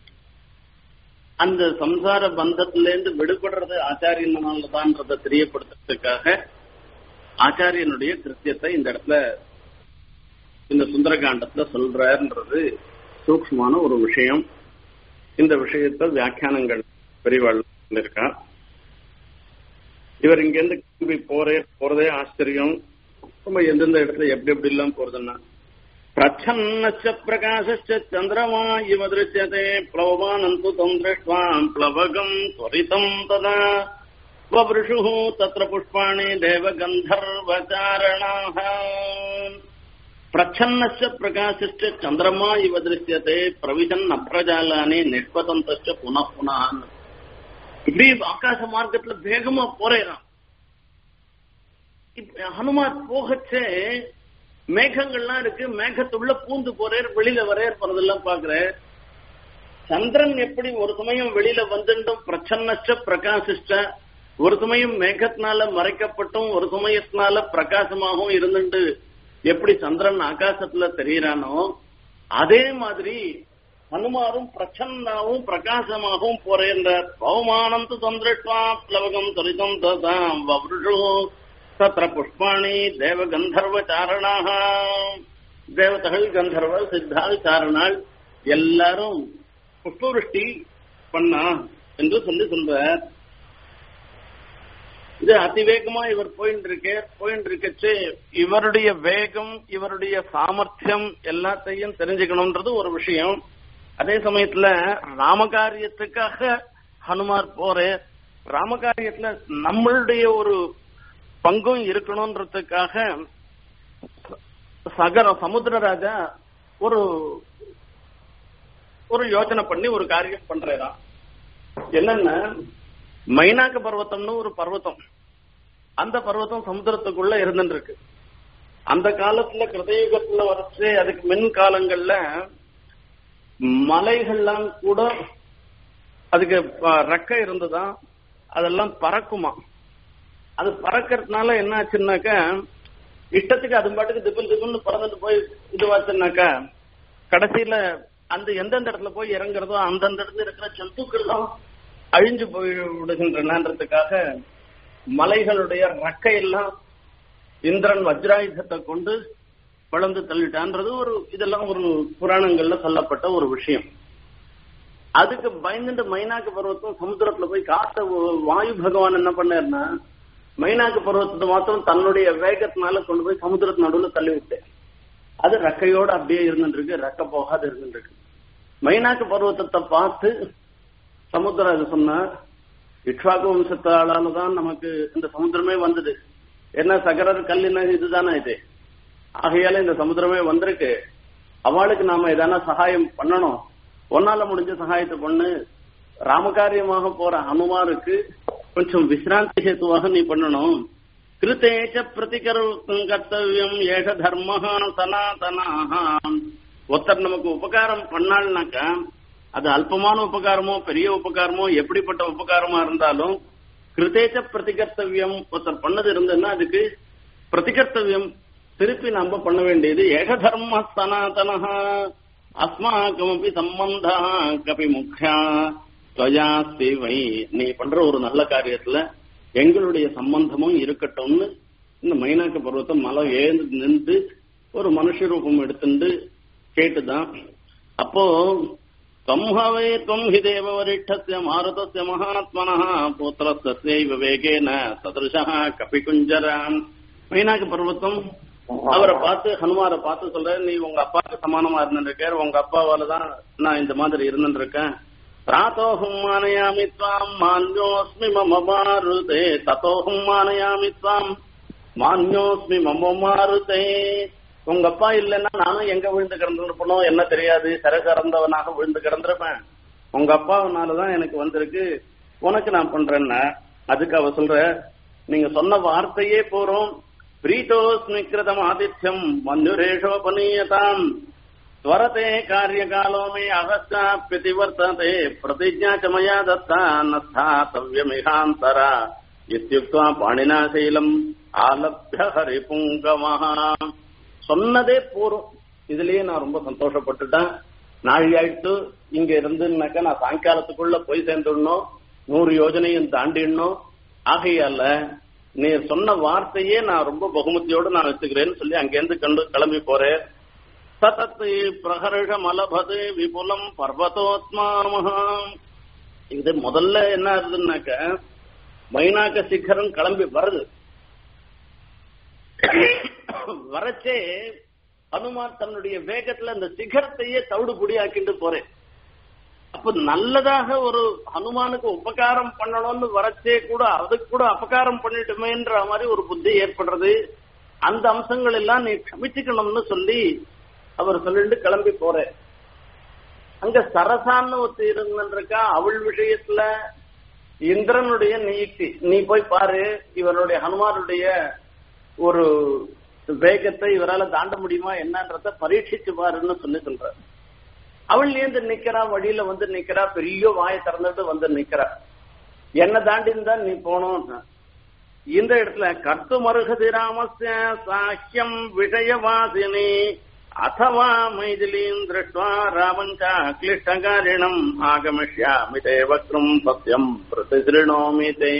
அந்த சம்சார பந்தத்திலேருந்து விடுபடுறது ஆச்சாரியனாலதான்றதை தெரியப்படுத்துறதுக்காக ஆச்சாரியனுடைய கிருத்தியத்தை இந்த இடத்துல இந்த சுந்தரகாண்டத்துல சொல்றாருன்றது சூக்மமான ஒரு விஷயம் இந்த விஷயத்தை வியாக்கியானங்கள் பெரியவாள் இருக்கா இவர் இங்கிருந்து கிளம்பி போறே போறதே ஆச்சரியம் நம்ம எந்தெந்த இடத்துல எப்படி எப்படி எல்லாம் போறதுன்னா பிரச்சன்னச்ச பிரகாசச்ச சந்திரமா இவ திருஷ்யதே பிளவமானந்து தம் திருஷ்டுவா பிளவகம் त्वरितम् तदा ववृषुः तत्र पुष्पाणि देवगन्धर्वचारणाः प्रच्छन्नश्च प्रकाशश्च चन्द्रमा इव दृश्यते प्रविशन् अप्रजालानि निष्पतन्तश्च पुनः पुनः இப்படி ஆகாச மார்க்கத்துல வேகமா போறேறான் ஹனுமான் போகச்சே மேகங்கள்லாம் இருக்கு மேகத்துள்ள பூந்து போறேர் வெளியில வரையர் போறதெல்லாம் பாக்குற சந்திரன் எப்படி ஒரு சமயம் வெளியில வந்துட்டும் பிரச்சன்னச்ச பிரகாசிச்ச ஒரு சமயம் மேகத்தினால மறைக்கப்பட்டும் ஒரு சமயத்தினால பிரகாசமாகவும் இருந்துட்டு எப்படி சந்திரன் ஆகாசத்துல தெரியறானோ அதே மாதிரி ஹனுமாரும் பிரச்சன்னாவும் பிரகாசமாகவும் போறேன்றார் பவமானம் சந்திரட்வா பிளவகம் துரிதம் ததாம் வவ்ருஷு தத்திர புஷ்பாணி தேவ கந்தர்வ சாரணாக தேவதைகள் கந்தர்வ சித்தாள் சாரணாள் எல்லாரும் புஷ்பவருஷ்டி பண்ணா என்று சொல்லி சொல்றார் இது அதிவேகமா இவர் போயிட்டு இருக்கே போயிட்டு இருக்கச்சு இவருடைய வேகம் இவருடைய சாமர்த்தியம் எல்லாத்தையும் தெரிஞ்சுக்கணும்ன்றது ஒரு விஷயம் அதே சமயத்துல ராமகாரியத்துக்காக ஹனுமார் போறே ராமகாரியத்துல நம்மளுடைய ஒரு பங்கும் இருக்கணும்ன்றதுக்காக சகர சமுத்திரராஜா ஒரு ஒரு யோசனை பண்ணி ஒரு காரியம் பண்றாராம் என்னன்னா மைனாக்க பர்வத்தம்னு ஒரு பர்வத்தம் அந்த பர்வத்தம் சமுத்திரத்துக்குள்ள இருந்துட்டு இருக்கு அந்த காலத்துல கிருதயுகத்துல வரைச்சு அதுக்கு மின் காலங்கள்ல மலைகள்லாம் கூட அதுக்கு ப- ரெக்கை இருந்ததா அதெல்லாம் பறக்குமா அது பறக்கறதுனால என்ன ஆச்சுன்னாக்கா இஷ்டத்துக்கு அது பாட்டுக்கு திப்பில் திப்புன்னு பறந்துட்டு போய் இதுவாச்சுன்னாக்கா கடைசியில அந்த எந்தெந்த இடத்துல போய் இறங்குறதோ அந்தந்த இடத்துல இருக்கிற ஜந்துக்கள்லாம் அழிஞ்சு போய் விடுகின்றனன்றதுக்காக மலைகளுடைய ரெக்கையெல்லாம் இந்திரன் வஜ்ராயுதத்தை கொண்டு வளர்ந்து தள்ளிட்டான்றது ஒரு இதெல்லாம் ஒரு புராணங்கள்ல சொல்லப்பட்ட ஒரு விஷயம் அதுக்கு பயந்துட்டு மைனாக்கு பர்வத்தம் சமுத்திரத்துல போய் காத்த வாயு பகவான் என்ன பண்ணாருன்னா மைனாக்கு பர்வத்தத்தை மாத்திரம் தன்னுடைய வேகத்தினால கொண்டு போய் சமுத்திரத்து நடுவில் தள்ளி விட்டேன் அது ரெக்கையோட அப்படியே இருந்துட்டு இருக்கு ரெக்க போகாது இருந்துட்டு இருக்கு மைனாக்கு பர்வத்தத்தை பார்த்து சமுத்திரம் சொன்னா இக்ஷ்வாக்கு வம்சத்தாளால தான் நமக்கு இந்த சமுத்திரமே வந்தது என்ன சகரர் கல்லின இதுதானே இது ஆகையால இந்த சமுத்திரமே வந்திருக்கு அவளுக்கு நாம எதான சகாயம் பண்ணணும் ஒன்னால முடிஞ்ச சகாயத்தை பண்ணு ராமகாரியமாக போற ஹனுமாருக்கு கொஞ்சம் விசிராந்தி ஹேத்துவாக நீ பண்ணணும் கிருத்தேச்ச பிரதிகர் கர்த்தவியம் ஏக தர்ம சனாதனாக ஒருத்தர் நமக்கு உபகாரம் பண்ணாள்னாக்கா அது அல்பமான உபகாரமோ பெரிய உபகாரமோ எப்படிப்பட்ட உபகாரமா இருந்தாலும் கிருத்தேச்ச பிரதிகர்த்தவியம் ஒருத்தர் பண்ணது இருந்ததுன்னா அதுக்கு பிரதிகர்த்தவியம் திருப்பி நம்ம பண்ண வேண்டியது ஏக தர்ம சனாதன அஸ்மாக்கமபி சம்பந்தா கபி முக்கியா துவயாஸ்தி வை நீ பண்ற ஒரு நல்ல காரியத்துல எங்களுடைய சம்பந்தமும் இருக்கட்டும்னு இந்த மைனாக்க பருவத்தை மலை ஏந்து நின்று ஒரு மனுஷ ரூபம் எடுத்துட்டு கேட்டுதான் அப்போ தம்ஹவே त्वम् हि देववरिष्ठस्य मारुतस्य महात्मनः पुत्रस्यैव வேகேன சதருஷா கபிகுஞ்சரான் மைனாக்கு பர்வத்தம் அவரை பார்த்து ஹனுமாரை பார்த்து சொல்ற நீ உங்க அப்பாவுக்கு சமானமா இருந்துருக்க உங்க அப்பாவால தான் நான் இந்த மாதிரி இருந்துருக்கேன் பிராத்தோஹம் மானயாமி துவாம் மான்யோஸ்மி மம மாருதே தத்தோஹம் மானயாமி துவாம் மான்யோஸ்மி மம மாருதே உங்க அப்பா இல்லைன்னா நானும் எங்க விழுந்து கிடந்திருப்பணும் என்ன தெரியாது சிறை சிறந்தவனாக விழுந்து கிடந்திருப்பேன் உங்க அப்பாவனாலதான் எனக்கு வந்திருக்கு உனக்கு நான் பண்றேன்னா அதுக்கு அவ சொல்ற நீங்க சொன்ன வார்த்தையே போறோம் பிரீத்தோஸ்மி கிருதம் ஆதித்யம் மஞ்சுரேஷோபனீயதாம் ஸ்வரதே காரியகாலோ மே அகஸ்டா பிரதிவர்த்ததே பிரதிஜா ச மயா தத்தா நஸ்தாத்தவ்யமிகாந்தரா இத்தியுக்த்வா பாணினா சைலம் ஆலப்ய ஹரிபுங்கமஹா சொன்னதே போறோம் இதுலயே நான் ரொம்ப சந்தோஷப்பட்டுட்டேன் நாழி ஆயிட்டு இங்க இருந்துனாக்கா நான் சாயங்காலத்துக்குள்ள போய் சேர்ந்துடணும் நூறு யோஜனையும் தாண்டிடணும் ஆகையால நீ சொன்ன வார்த்தையே நான் ரொம்ப பகுமதியோடு நான் வச்சுக்கிறேன்னு சொல்லி அங்கேருந்து கண்டு கிளம்பி போறேன் சதத் பிரகர்ஷ மலபது விபுலம் பர்வதோத்மாமஹாம் இது முதல்ல என்ன ஆகுதுன்னாக்க மைனாக்க சிகரம் கிளம்பி வருது வரச்சே ஹனுமான் தன்னுடைய வேகத்துல அந்த சிகரத்தையே தவிடு பொடியாக்கிட்டு போறேன் அப்ப நல்லதாக ஒரு ஹனுமானுக்கு உபகாரம் பண்ணணும்னு வரச்சே கூட அதுக்கு கூட அபகாரம் பண்ணிட்டுமேன்ற மாதிரி ஒரு புத்தி ஏற்படுறது அந்த அம்சங்கள் எல்லாம் நீ க்ஷமிச்சுக்கணும்னு சொல்லி அவர் சொல்லிட்டு கிளம்பி போறேன் அங்க சரசான்னு ஒருத்தி இருந்திருக்கா அவள் விஷயத்துல இந்திரனுடைய நீக்கி நீ போய் பாரு இவருடைய ஹனுமானுடைய ஒரு வேகத்தை இவரால தாண்ட முடியுமா என்னன்றத பரீட்சிச்சு பாருன்னு சொல்லி சொல்ற அவள் ஏந்து நிக்கிறா வழியில வந்து நிக்கிறா பெரிய வாயை திறந்துட்டு வந்து நிக்கிறா என்ன தாண்டி இருந்தா நீ போனோம் இந்த இடத்துல கர்த்து மருகதி ராமஸ்ய சாக்கியம் விஷயவாசினி अथवा मैथिलीम् दृष्ट्वा रामम् च क्लिष्टकारिणम् आगमिष्यामि ते वक्तुम् सत्यम् प्रतिशृणोमि ते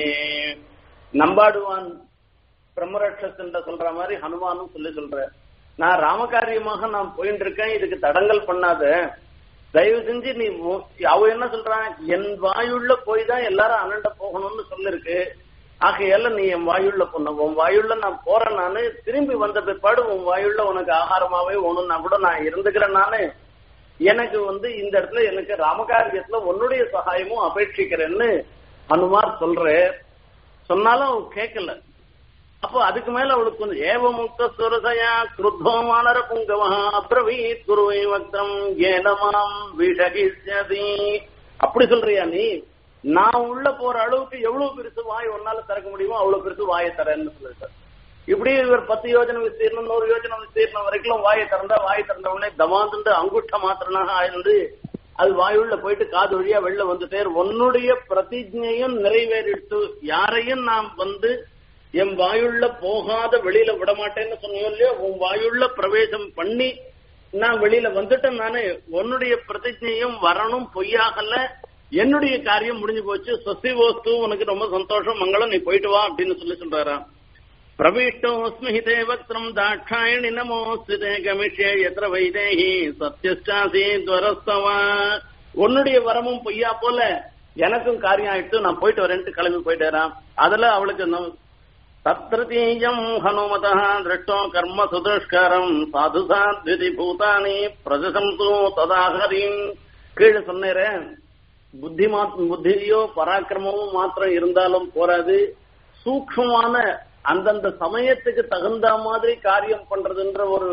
நம்பாடுவான் பிரம்மரட்சஸ் சொல்ற மாதிரி ஹனுமானும் சொல்லி சொல்ற நான் ராமகாரியமாக நான் போயிட்டு இருக்கேன் இதுக்கு தடங்கல் பண்ணாத தயவு செஞ்சு நீ உ- அவ என்ன சொல்றான் என் வாயுள்ள போய் தான் எல்லாரும் அனண்ட போகணும்னு சொல்லிருக்கு ஆகையால நீ என் வாயுள்ள பொண்ணு உன் வாயுள்ள நான் போறேன் நானு திரும்பி வந்த பிற்பாடு உன் வாயுள்ள உனக்கு ஆகாரமாவே ஒண்ணுன்னா கூட நான் இருந்துக்கிறேன் நானு எனக்கு வந்து இந்த இடத்துல எனக்கு ராமகாரியத்துல உன்னுடைய சகாயமும் அபேட்சிக்கிறேன்னு ஹனுமார் சொல்ற சொன்னாலும் அவ கேட்கல அப்போ அதுக்கு மேல அவளுக்கு கொஞ்சம் ஏவ முக்த சுரசயா கிருத்தோமானர புங்கவா அப்ரவீத் குருவை வக்தம் ஏனமாம் விஷகிஷ்யதி அப்படி சொல்றியா நீ நான் உள்ள போற அளவுக்கு எவ்வளவு பெருசு வாய் ஒன்னால திறக்க முடியுமோ அவ்வளவு பெருசு வாயை தரேன்னு சொல்லிட்டார் இப்படி இவர் பத்து யோஜனை விஸ்தீர்ணம் நூறு யோஜனை விஸ்தீர்ணம் வரைக்கும் வாயை திறந்தா வாயை திறந்த உடனே தமாந்துண்டு அங்குஷ்ட மாத்திரனாக ஆயிருந்து அது வாயுள்ள போயிட்டு காது வழியா வெளில வந்துட்டே உன்னுடைய பிரதிஜையும் நிறைவேறிட்டு யாரையும் நாம் வந்து என் வாயுள்ள போகாத வெளியில விட மாட்டேன்னு சொன்னியோ இல்லையோ உன் வாயுள்ள பிரவேசம் பண்ணி நான் வெளியில வந்துட்டேன் நானே உன்னுடைய பிரதிஜையும் வரணும் பொய்யாகல என்னுடைய காரியம் முடிஞ்சு போச்சு சசிவோஸ்து உனக்கு ரொம்ப சந்தோஷம் மங்களம் நீ போயிட்டு வா அப்படின்னு சொல்லி சொல்றாராம் பிரவிஷ்டோஸ்மி ஹிதே வக்திரம் தாட்சாயணி நமோஸ்திதே கமிஷே எத்திர வைதேகி சத்யஷ்டாசி துவரஸ்தவா உன்னுடைய வரமும் பொய்யா போல எனக்கும் காரியம் ஆயிட்டு நான் போயிட்டு வரேன்ட்டு கிளம்பி போயிட்டேராம் அதுல அவளுக்கு நம்- தத்ருதீயம் ஹனுமதः திருஷ்டோ கர்ம சுதுஷ்கரம் சாது சாத்விதி பூதானி பிரஜசம்சு ததாஹரிம் கீழே சொன்னேன் புத்தி மாத் புத்தியோ பராக்கிரமமும் மாத்திரம் இருந்தாலும் போராது சூக்ஷ்மமான அந்தந்த சமயத்துக்கு தகுந்த மாதிரி காரியம் பண்றதுன்ற ஒரு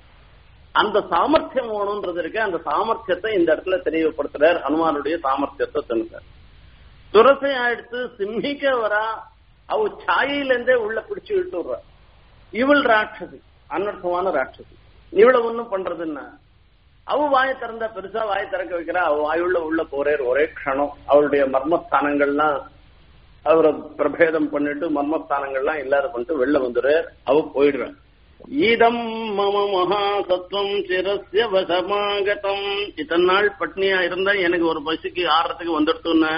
அந்த சாமர்த்தியம் வேணும்ன்றது இருக்கு அந்த சாமர்த்தியத்தை இந்த இடத்துல தெளிவுபடுத்துறார் ஹனுமானுடைய சாமர்த்தியத்தை சொன்னார் துரசை ஆயிடுத்து சிம்மிக்க வரா அவ சாயிலிருந்தே உள்ள பிடிச்சு இழுத்து விடுறா இவள் ராட்சசி அனர்த்தமான ராட்சசி இவளை ஒண்ணும் பண்றதுன்னா அவ வாயை திறந்தா பெருசா வாயை திறக்க வைக்கிறா அவ வாயுள்ள உள்ள போறேர் ஒரே க்ஷணம் அவளுடைய மர்மஸ்தானங்கள்லாம் அவரை பிரபேதம் பண்ணிட்டு மர்மஸ்தானங்கள்லாம் இல்லாத பண்ணிட்டு வெளில வந்துடுறார் அவ போயிடுறான் ஈதம் மம மகா சத்வம் சிரஸ்ய வசமாகதம் இத்தனை நாள் பட்னியா இருந்தா எனக்கு ஒரு பசிக்கு ஆறதுக்கு வந்துடுத்துன்னு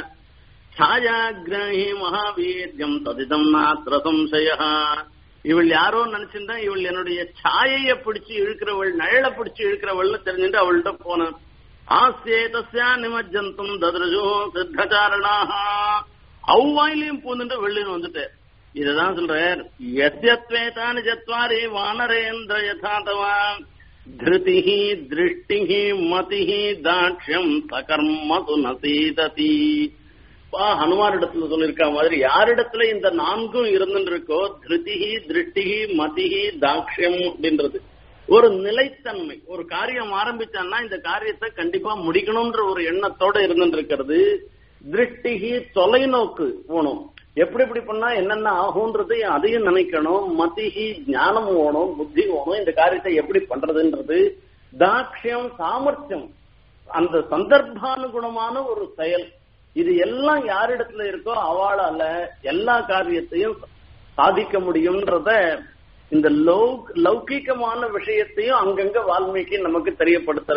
சாயாகிராஹி மகாவீரியம் ததிதம் நாத்திர சம்சய இவள் யாரோ நினைச்சிருந்தா இவள் என்னுடைய சாயைய பிடிச்சு இழுக்கிறவள் நிழல பிடிச்சு இழுக்கிறவள்னு தெரிஞ்சுட்டு அவள்கிட்ட போனேன் ஆசே தஸ்யா நிமஜ்ஜந்தம் தத்ரஜோ சித்தச்சாரணாக அவ்வாயிலையும் பூந்துட்டு வெளியில வந்துட்டு இதுதான் சொல்றார் எத்யத்வேதானி சத்வாரி வானரேந்திர யதாதவா திருதிஹி திருஷ்டிஹி மதிஹி தாட்சியம் சகர்மது நசீததி பா ஹனுமார் இடத்துல சொல்லிருக்க மாதிரி யாரிடத்துல இந்த நான்கும் இருந்துட்டு இருக்கோ திருதிகி திருஷ்டிகி மதிகி தாக்ஷியம் அப்படின்றது ஒரு நிலைத்தன்மை ஒரு காரியம் ஆரம்பிச்சான்னா இந்த காரியத்தை கண்டிப்பா முடிக்கணும்ன்ற ஒரு எண்ணத்தோட இருந்துட்டு இருக்கிறது திருஷ்டிகி தொலைநோக்கு போகணும் எப்படி எப்படி பண்ணா என்னென்ன ஆகும்ன்றது அதையும் நினைக்கணும் மதிகி ஞானம் ஓணும் புத்தி ஓணும் இந்த காரியத்தை எப்படி பண்றதுன்றது தாக்ஷியம் சாமர்த்தியம் அந்த சந்தர்ப்பானுகுணமான ஒரு செயல் இது எல்லாம் யாரிடத்துல இருக்கோ அவளால எல்லா காரியத்தையும் சாதிக்க முடியும்ன்றத இந்த லௌக் லௌகிகமான விஷயத்தையும் அங்கங்க வால்மீகி நமக்கு தெரியப்படுத்துற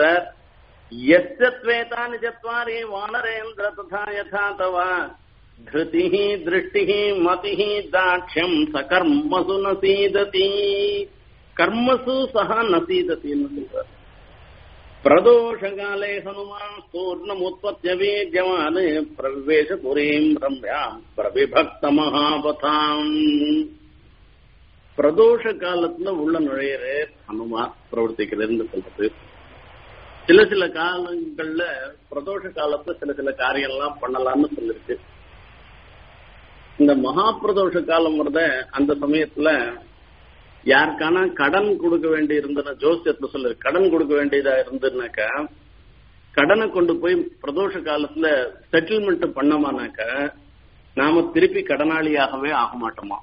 எஸ்வேதானி சத்வாரி வானரேந்திர ததா யதா தவா திருதிஹி திருஷ்டிஹி மதிஹி தாட்சியம் சகர்மசு நசீததி கர்மசு சஹ நசீதத்தின்னு சொல்றார் பிரதோஷகாலே ஹனுமான் ஸ்தூர்ணமுத்பத்திய வீரியமான் பிரவேச புரீம் ரம்யாம் பிரவிபக்த மகாபதாம் பிரதோஷ காலத்துல உள்ள நுழையிற ஹனுமான் பிரவர்த்திக்கிறதுன்னு சொல்றது சில சில காலங்கள்ல பிரதோஷ காலத்துல சில சில காரியம்லாம் பண்ணலாம்னு சொல்லிருக்கு இந்த மகா பிரதோஷ காலம் வருத அந்த சமயத்துல யாருக்கான கடன் கொடுக்க வேண்டி இருந்தனா ஜோசியத்துல சொல்லு கடன் கொடுக்க வேண்டியதா இருந்துனாக்கா கடனை கொண்டு போய் பிரதோஷ காலத்துல செட்டில்மெண்ட் பண்ணோமானாக்கா நாம திருப்பி கடனாளியாகவே ஆக மாட்டோமா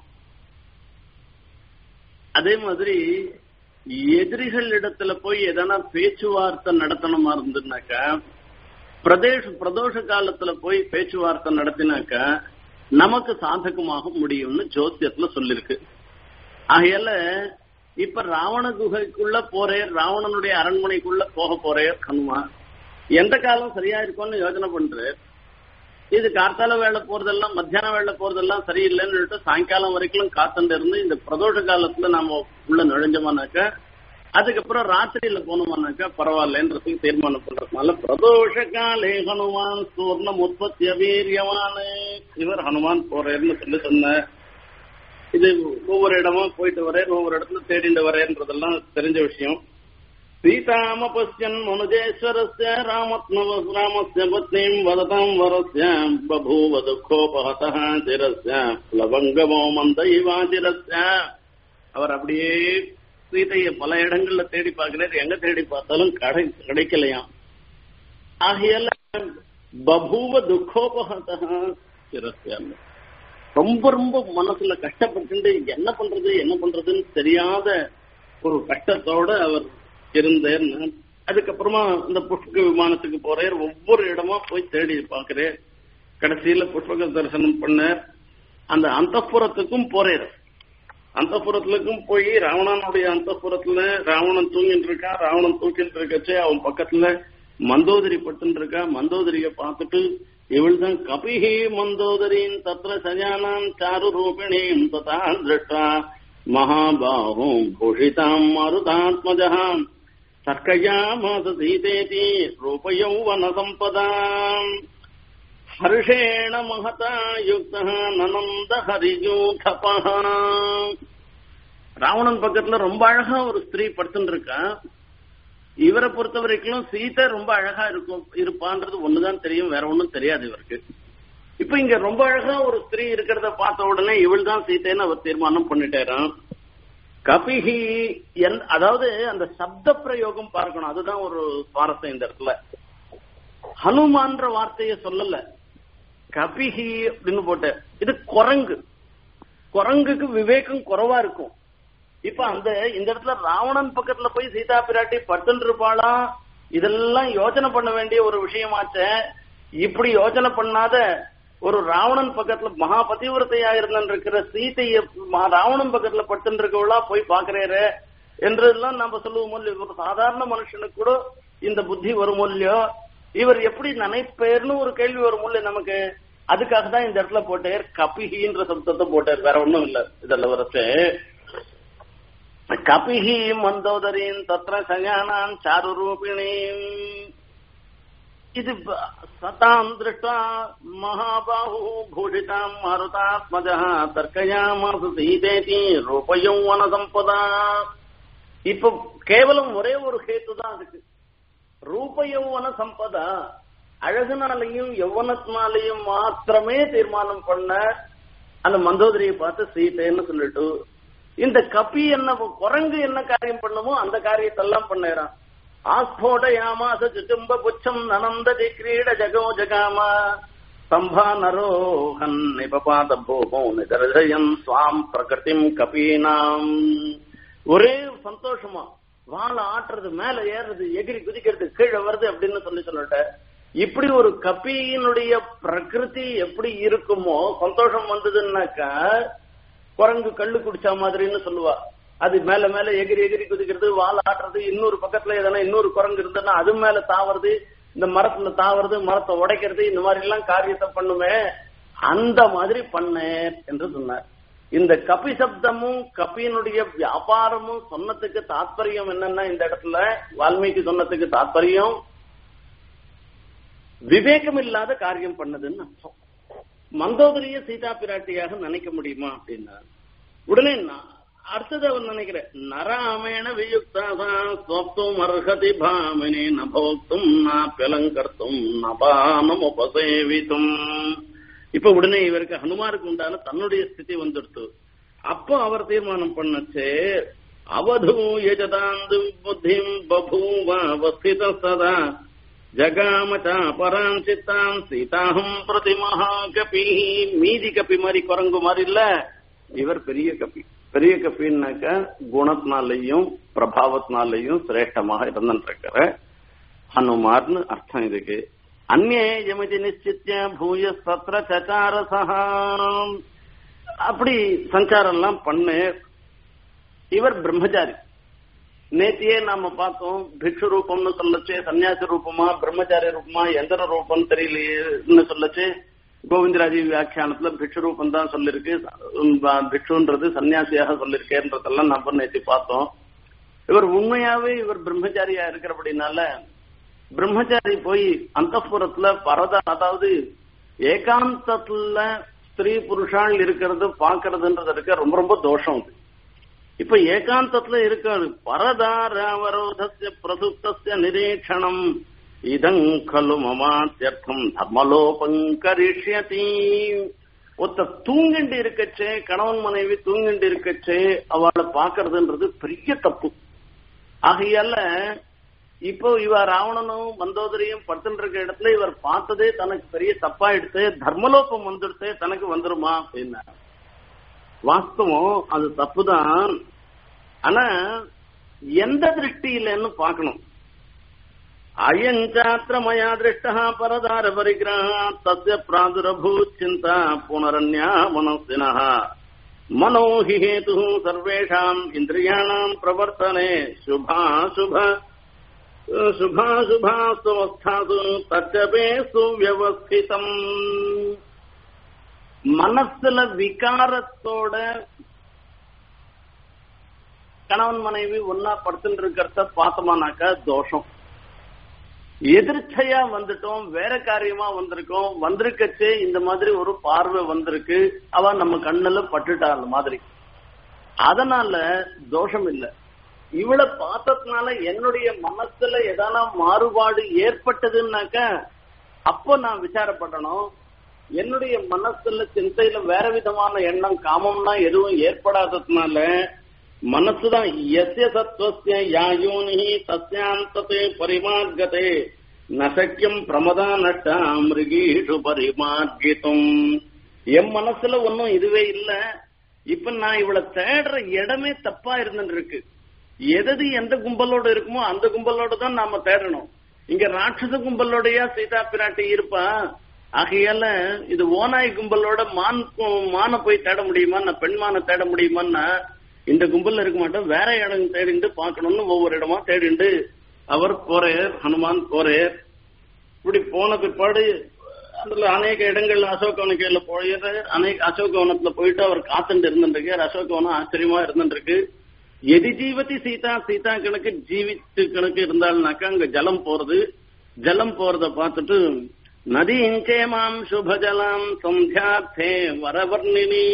அதே மாதிரி எதிரிகள் இடத்துல போய் எதனா பேச்சுவார்த்தை நடத்தணுமா இருந்துனாக்கா பிரதேஷ பிரதோஷ காலத்துல போய் பேச்சுவார்த்தை நடத்தினாக்கா நமக்கு சாதகமாக முடியும்னு ஜோசியத்துல சொல்லிருக்கு ஆகையால இப்ப ராவண குகைக்குள்ள போறேன் ராவணனுடைய அரண்மனைக்குள்ள போக போறேன் ஹனுமான் எந்த காலம் சரியா இருக்கும்னு யோசனை பண்றேன் இது கார்த்தால வேலை போறதெல்லாம் மத்தியான வேலை போறதெல்லாம் சரியில்லைன்னு சொல்லிட்டு சாயங்காலம் வரைக்கும் காத்துட்டு இருந்து இந்த பிரதோஷ காலத்துல நாம உள்ள நுழைஞ்சோம்னாக்கா அதுக்கப்புறம் ராத்திரியில போனோம்னாக்கா பரவாயில்லன்றதுக்கு தீர்மானம் பண்றதுனால பிரதோஷ காலே ஹனுமான் சூர்ணம் உற்பத்தி வீரியமான இவர் ஹனுமான் போறேன்னு சொல்லி சொன்ன இது ஒவ்வொரு இடமா போயிட்டு வரேன் ஒவ்வொரு இடத்துல தேடிட்டு வரேன்றதெல்லாம் தெரிஞ்ச விஷயம் சீதாம பசியன் மனுஜேஸ்வரஸ்ய ராமத்மவ ராமஸ்ய பத்னீம் வததாம் வரஸ்ய பபூவ துக்கோபஹதः சிரஸ்ய லவங்கமோ மந்தைவாதிரஸ்ய அவர் அப்படியே சீதையை பல இடங்கள்ல தேடி பார்க்கிறார் எங்க தேடி பார்த்தாலும் கடை கிடைக்கலையாம் ஆகையால பபூவ துக்கோபஹதः சிரஸ்ய ரொம்ப ரொம்ப மனசுல கஷ்டப்பட்டு என்ன பண்றது என்ன பண்றதுன்னு தெரியாத ஒரு கஷ்டத்தோட அவர் இருந்தேன்னு அதுக்கப்புறமா இந்த புஷ்பக விமானத்துக்கு போறேன் ஒவ்வொரு இடமா போய் தேடி பார்க்கிறேன் கடைசியில புஷ்பக தரிசனம் பண்ண அந்த அந்தப்புறத்துக்கும் போறேன் அந்தப்புறத்துலக்கும் போய் ராவணனுடைய அந்தப்புறத்துல ராவணன் தூங்கிட்டு இருக்கான் ராவணன் தூக்கிட்டு இருக்கச்சே அவன் பக்கத்துல மந்தோதரி பட்டுன்னு இருக்கா மந்தோதரிய பார்த்துட்டு இவள்தான் கபிஹி மந்தோதரின் தத்ர சஜானாம் சாரு ரூபிணீம் ததா திருஷ்டா மகாபாஹும் பூஷிதாம் மருதாத்மஜாம் தர்க்கயாமாச சீதேதி ரூபயௌவன சம்பதாம் ஹர்ஷேண மகதா யுக்த நனந்த ஹரியூதபா ராவணன் பக்கத்துல ரொம்ப அழகா ஒரு ஸ்திரீ படுத்துட்டு இருக்கா இவரை பொறுத்த வரைக்கும் சீதை ரொம்ப அழகா இருக்கும் இருப்பான்றது ஒண்ணுதான் தெரியும் வேற ஒண்ணும் தெரியாது இவருக்கு இப்ப இங்க ரொம்ப அழகா ஒரு ஸ்திரீ இருக்கிறத பார்த்த உடனே இவள் தான் சீதைன்னு அவர் தீர்மானம் பண்ணிட்டாராம் கபிஹி என் அதாவது அந்த சப்த பிரயோகம் பார்க்கணும் அதுதான் ஒரு சுவாரஸ்யம் இந்த இடத்துல ஹனுமான்ற வார்த்தையை சொல்லல கபிஹி அப்படின்னு போட்ட இது குரங்கு குரங்குக்கு விவேகம் குறைவா இருக்கும் இப்ப அந்த இந்த இடத்துல ராவணன் பக்கத்துல போய் சீதா பிராட்டி படுத்துட்டு இருப்பாளா இதெல்லாம் யோசனை பண்ண வேண்டிய ஒரு விஷயமாச்ச இப்படி யோசனை பண்ணாத ஒரு ராவணன் பக்கத்துல மகா பதிவிரத்தையா இருந்திருக்கிற சீதைய ராவணன் பக்கத்துல படுத்துட்டு இருக்கவளா போய் பாக்குறாரு என்றெல்லாம் நம்ம சொல்லுவோம் இல்லையோ ஒரு சாதாரண மனுஷனுக்கு கூட இந்த புத்தி வரும் இல்லையோ இவர் எப்படி நினைப்பேர்னு ஒரு கேள்வி வரும் இல்லையா நமக்கு அதுக்காக தான் இந்த இடத்துல போட்டார் கபிகின்ற சப்தத்தை போட்டார் வேற ஒண்ணும் இல்ல இதெல்லாம் வரச்சு கபிஹி மந்தோதரின் தத்ர சயானாம் சாரு ரூபிணீம் இது சதாம் திருஷ்டா மகாபாஹு பூஷிதாம் மருதாத்மஜ தர்க்கயாமாசு சீதேதி ரூபயௌவன சம்பதா இப்ப கேவலம் ஒரே ஒரு ஹேத்து தான் அதுக்கு ரூபயௌவன சம்பதா அழகுனாலையும் யௌவனத்தினாலையும் மாத்திரமே தீர்மானம் பண்ண அந்த மந்தோதரியை பார்த்து சீதைன்னு சொல்லிட்டு இந்த கப்பி என்ன குரங்கு என்ன காரியம் பண்ணுமோ அந்த காரியத்தெல்லாம் பண்ணேறான் ஆஸ்போடயாமாச சுச்சும்ப புச்சம் நனந்த கிரீட ஜகோ ஜகாம ஸ்தம்பா நரோஹன் நிபபாத போகோ நிதர்ஜயன் சுவாம் பிரகிருதிம் கபீனாம் ஒரே சந்தோஷமா வாழை ஆட்டுறது மேல ஏறுறது எகிரி குதிக்கிறது கீழே வருது அப்படின்னு சொல்லி சொல்லிட்ட இப்படி ஒரு கப்பியினுடைய பிரகிருதி எப்படி இருக்குமோ சந்தோஷம் வந்ததுன்னாக்கா குரங்கு கள்ளு குடிச்ச மாதிரின்னு சொல்லுவா அது மேல மேல எகிரி எகிரி குதிக்கிறது வால் ஆட்டுறது இன்னொரு பக்கத்துல எதனா இன்னொரு குரங்கு இருந்ததுன்னா அது மேல தாவறது இந்த மரத்துல தாவறது மரத்தை உடைக்கிறது இந்த மாதிரி எல்லாம் காரியத்தை பண்ணுமே அந்த மாதிரி பண்ணேன் என்று சொன்னார் இந்த கபி சப்தமும் கபியினுடைய வியாபாரமும் சொன்னதுக்கு தாத்பரியம் என்னன்னா இந்த இடத்துல வால்மீகி சொன்னதுக்கு தாத்பரியம் விவேகம் இல்லாத காரியம் பண்ணதுன்னு அர்த்தம் மந்தோதரிய சீதா பிராட்டியாக நினைக்க முடியுமா அப்படின்னா உடனே நான் அடுத்தது அவர் நினைக்கிறேன் நராமேண வியுக்தாதான் ஸ்வப்தும் அர்ஹதி பாமினி நபோக்தும் நாப்பியலங்கர்த்தும் நபானம் உபசேவித்தும் இப்ப உடனே இவருக்கு ஹனுமாருக்கு உண்டான தன்னுடைய ஸ்திதி வந்துடுத்து அப்போ அவர் தீர்மானம் பண்ணச்சே அவதூ யஜதாந்து புத்திம் பபூவ அவஸ்தித சதா ஜகாமச்சா பராம் சித்தாம் சீதாஹம் பிரதி மகாகபி மீதி கப்பி மாதிரி குரங்கு மாதிரி இல்ல இவர் பெரிய கப்பி பெரிய கப்பின்னாக்க குணத்தினாலையும் பிரபாவத்தினாலையும் சிரேஷ்டமாக இருந்துருக்கிற ஹனுமார்னு அர்த்தம் இதுக்கு அந்நேயமிதி நிச்சித்ய பூய சத்ர சச்சார சகாம் அப்படி சஞ்சாரம் எல்லாம் பண்ணு இவர் பிரம்மச்சாரி நேத்தியே நாம பார்த்தோம் பிக்ஷு ரூபம்னு சொல்லச்சு சன்னியாசி ரூபமா பிரம்மச்சாரி ரூபமா எந்திர ரூபம் தெரியலையேன்னு சொல்லச்சு கோவிந்தராஜி வியாக்கியானத்துல பிக்ஷு ரூபம் தான் சொல்லிருக்கு பிக்ஷுன்றது சன்னியாசியாக சொல்லிருக்கேன்றதெல்லாம் நம்ம நேற்று பார்த்தோம் இவர் உண்மையாவே இவர் பிரம்மச்சாரியா இருக்கிறபடினால பிரம்மச்சாரி போய் அந்த பரத அதாவது ஏகாந்தத்துல ஸ்திரீ புருஷால் இருக்கிறது பாக்குறதுன்றது இருக்க ரொம்ப ரொம்ப தோஷம் அது இப்ப ஏகாந்தத்துல இருக்காது பரதாராவரோதஸ்ய பிரசுப்தஸ்ய நிரீட்சணம் இதங் கலு மமாத்தியர்த்தம் தர்மலோபம் கரிஷ்யதி ஒருத்த தூங்கிண்டு இருக்கச்சே கணவன் மனைவி தூங்கிண்டு இருக்கச்சே அவளை பாக்குறதுன்றது பெரிய தப்பு ஆகையால இப்போ இவ ராவணனும் மந்தோதரியும் படுத்துட்டு இருக்க இடத்துல இவர் பார்த்ததே தனக்கு பெரிய தப்பா எடுத்து தர்மலோபம் வந்துடுத்து தனக்கு வந்துருமா அப்படின்னா வாஸ்தவம் அது தப்புதான் ஆனா எந்த திருஷ்டியிலன்னு பாக்கணும் அயஞ்சாத்திர மயா திருஷ்டா பரதார பரிகிரகா தஸ்ய பிராதுரபூத் சிந்தா புனரன்யா மனசின மனோ ஹி ஹேது சர்வேஷாம் இந்திரியாணாம் பிரவர்த்தனே சுபாசுப சுபாசுபாஸ்தவஸ்தாசு தச்சபே சுவியவஸ்திதம் மனசுல விகாரத்தோட கணவன் மனைவி ஒன்னா படுத்துட்டு இருக்கிறத பார்த்தோமானாக்கா தோஷம் எதிர்ச்சையா வந்துட்டோம் வேற காரியமா வந்திருக்கோம் வந்திருக்கச்சே இந்த மாதிரி ஒரு பார்வை வந்திருக்கு அவ நம்ம கண்ணுல பட்டுட்டா அந்த மாதிரி அதனால தோஷம் இல்ல இவளை பார்த்ததுனால என்னுடைய மனசுல எதான மாறுபாடு ஏற்பட்டதுன்னாக்க அப்போ நான் விசாரப்படணும் என்னுடைய மனசுல சிந்தையில வேற விதமான எண்ணம் காமம்னா எதுவும் ஏற்படாததுனால மனசுதான் எஸ்ய சத்வசிய யாயோனி தஸ்யாந்ததே பரிமார்கதே நசக்கியம் பிரமதா நட்டா மிருகீஷு பரிமார்கித்தும் என் மனசுல ஒன்னும் இதுவே இல்ல இப்ப நான் இவளை தேடுற இடமே தப்பா இருந்துட்டு இருக்கு எதது எந்த கும்பலோட இருக்குமோ அந்த கும்பலோட தான் நாம தேடணும் இங்க ராட்சச கும்பலோடயா சீதா பிராட்டி இருப்பா ஆகையால இது ஓனாய் கும்பலோட மான் மான போய் தேட முடியுமா நான் பெண்மான தேட முடியுமான்னா இந்த கும்பல்ல இருக்க மாட்டோம் வேற இடம் தேடிண்டு பாக்கணும்னு ஒவ்வொரு இடமா தேடிண்டு அவர் போறார் ஹனுமான் போறார் இப்படி போன பிற்பாடு அதுல அநேக இடங்கள்ல அசோகவனக்கையில போயிடுற அநேக அசோகவனத்துல போயிட்டு அவர் காத்துட்டு இருந்துருக்கு அசோகவனம் ஆச்சரியமா இருந்துருக்கு எதி ஜீவதி சீதா சீதா கணக்கு ஜீவித்து கணக்கு இருந்தாள்னாக்கா அங்க ஜலம் போறது ஜலம் போறத பார்த்துட்டு நதி இஞ்சேமாம் சுபஜலாம் சந்தியார்த்தே வரவர்ணினி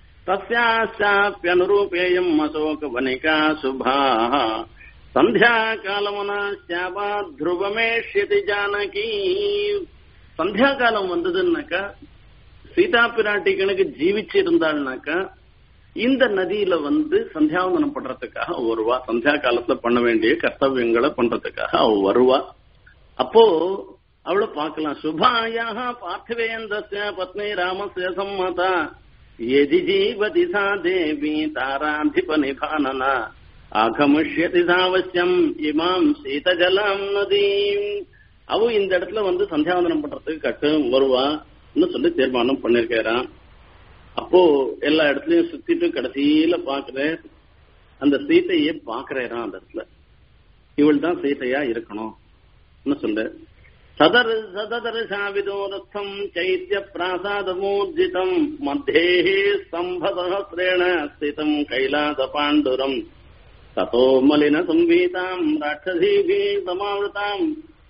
தஸ்யாப்யனுரூபேயம் அசோக வனிகா சுபா சந்தியா காலமனா சியாபா துருவமேஷ்யதி ஜானகி சந்தியா காலம் வந்ததுன்னாக்கா சீதா பிராட்டி கணக்கு ஜீவிச்சு இருந்தாள்னாக்கா இந்த நதியில வந்து சந்தியாவந்தனம் பண்றதுக்காக வருவா சந்தியா காலத்துல பண்ண வேண்டிய கர்த்தவியங்களை பண்றதுக்காக அவ வருவா அப்போ அவளை பார்க்கலாம் சுபாயாக பார்த்திவேந்திர பத்னி ராமசிய சம்மதா எதி ஜீவதி சா தேவி தாராதிப நிபானனா ஆகமிஷ்யதி சாவசியம் இமாம் சீதஜலாம் நதீம் அவ இந்த இடத்துல வந்து சந்தியாவந்தனம் பண்றதுக்கு கட்டு வருவான்னு சொல்லி தீர்மானம் பண்ணிருக்காராம் அப்போ எல்லா இடத்துலயும் சுத்திட்டு கடைசியில பாக்குறேன் அந்த சீத்தையே பாக்குறேன் அந்த இடத்துல இவள் தான் சீத்தையா இருக்கணும் சொல்லு சதர் சததர்ஷாவிதோரத்தம் சைத்திய பிராசாதமூர்ஜிதம் மத்தியே ஸ்தம்பசஹசிரேண ஸ்திதம் கைலாச பாண்டுரம் ததோ மலின சம்பீதாம் ராட்சசீபி சமாவிருதாம்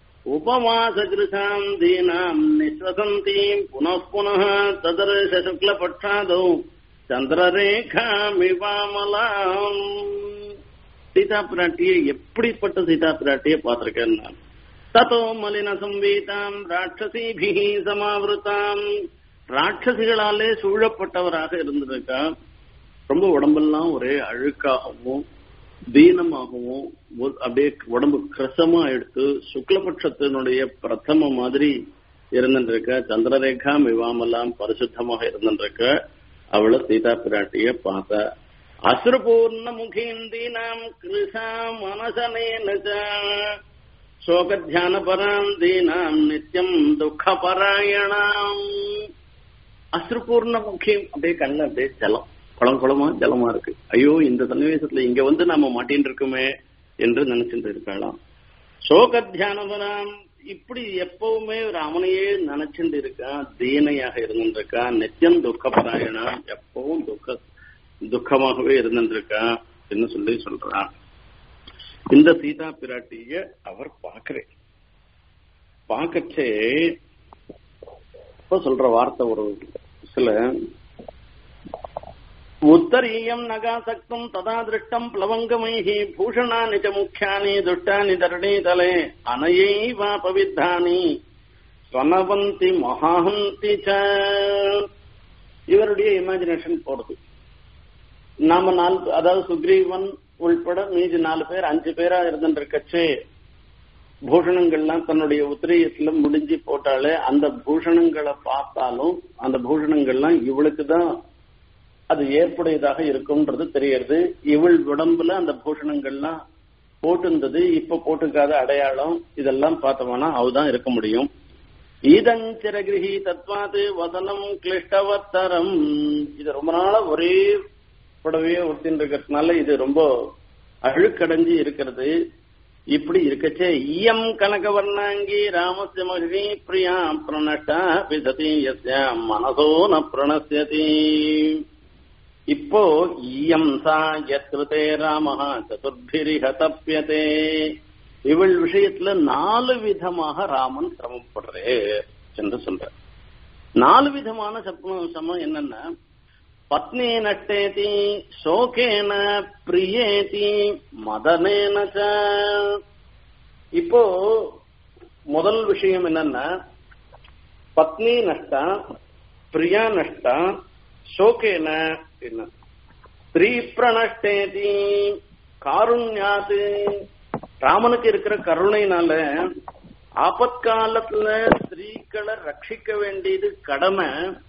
उपवासकृशाम् दीनाम् निःश्वसन्तीम् पुनः पुनः तदर्श शुक्लपक्षादौ சந்திரரேகாமிவாமலாம் சீதா பிராட்டியை எப்படிப்பட்ட சீதா பிராட்டியை பார்த்திருக்கேன் நான் ததோ மலின சம்பீதாம் ராட்சசீபிகி சமாவிருத்தாம் ராட்சசிகளாலே சூழப்பட்டவராக இருந்திருக்கா ரொம்ப உடம்பெல்லாம் ஒரே அழுக்காகவும் தீனமாகவும் அப்படியே உடம்பு கிரசமா எடுத்து சுக்லபட்சத்தினுடைய பிரதம மாதிரி இருந்துருக்க சந்திரரேகா மிவாமலாம் பரிசுத்தமாக இருந்துருக்க அவளை சீதா பிராட்டிய பார்த்த அசுரபூர்ண முகீந்தீனாம் கிருஷா மனசனேன சோகத்தியான பராம் தீனாம் நித்தியம் துக்க பராயணாம் அசுரபூர்ண முகிம் அப்படியே கண்ணு அப்படியே ஜலம் குளம் குளமா ஜலமா இருக்கு ஐயோ இந்த சன்னிவேசத்துல இங்க வந்து நாம மாட்டின்னு இருக்குமே என்று நினைச்சிட்டு இருக்கலாம் சோக தியானவனாம் இப்படி எப்பவுமே ராமனையே நினைச்சுட்டு இருக்கான் தீனையாக இருந்துருக்கான் நித்தியம் துக்கப்பராயணா எப்பவும் துக்க துக்கமாகவே இருந்துருக்கான் என்று சொல்லி சொல்றான் இந்த சீதா பிராட்டிய அவர் பாக்குறேன் பார்க்கச்சே இப்ப சொல்ற வார்த்தை ஒரு சில உத்தரீயம் நகாசக்தம் ததா திருஷ்டம் பிளவங்கமைஹி பூஷணானி ச முக்கியானி துஷ்டானி தரணீதலே அனையைவா பவித்தானி ஸ்வனவந்தி மகாஹந்தி ச இவருடைய இமேஜினேஷன் போடுது நாம நாலு அதாவது சுக்ரீவன் உள்பட மீதி நாலு பேர் அஞ்சு பேரா இருந்துருக்கச்சே பூஷணங்கள்லாம் தன்னுடைய உத்திரியத்துல முடிஞ்சு போட்டாலே அந்த பூஷணங்களை பார்த்தாலும் அந்த பூஷணங்கள்லாம் இவளுக்கு தான் அது ஏற்புடையதாக இருக்கும்ன்றது தெரியறது இவள் உடம்புல அந்த பூஷணங்கள்லாம் போட்டிருந்தது இப்ப போட்டுக்காத அடையாளம் இதெல்லாம் பார்த்தோம்னா அவதான் இருக்க முடியும் ஈதஞ்சிரகிரகி தத்வாது வதனம் கிளிஷ்டவத்தரம் இது ரொம்ப நாளா ஒரே புடவையே ஒருத்தின் இருக்கிறதுனால இது ரொம்ப அழுக்கடைஞ்சு இருக்கிறது இப்படி இருக்கச்சே ஈயம் கனகவர்ணாங்கி ராமஸ்ய மகிழி பிரியா பிரணட்டா விசதி யஸ்ய மனசோ ந பிரணசியதி இப்போ ஈயம் சா யத்ருதே ராம சதுர்பிரிஹ தப்பியதே இவள் விஷயத்துல நாலு விதமாக ராமன் சிரமப்படுறே என்று சொல்ற நாலு விதமான சமம் என்னன்னா பத்னி நட்டேதி சோகேன பிரியேதி மதனேன இப்போ முதல் விஷயம் என்னன்னா பத்னி நஷ்டா பிரியா நஷ்டா சோகேன என்ன ஸ்திரீ பிரணஷ்டேதி காருண்யாது ராமனுக்கு இருக்கிற கருணைனால ஆபத்காலத்துல ஸ்திரீக்களை ரட்சிக்க வேண்டியது கடமை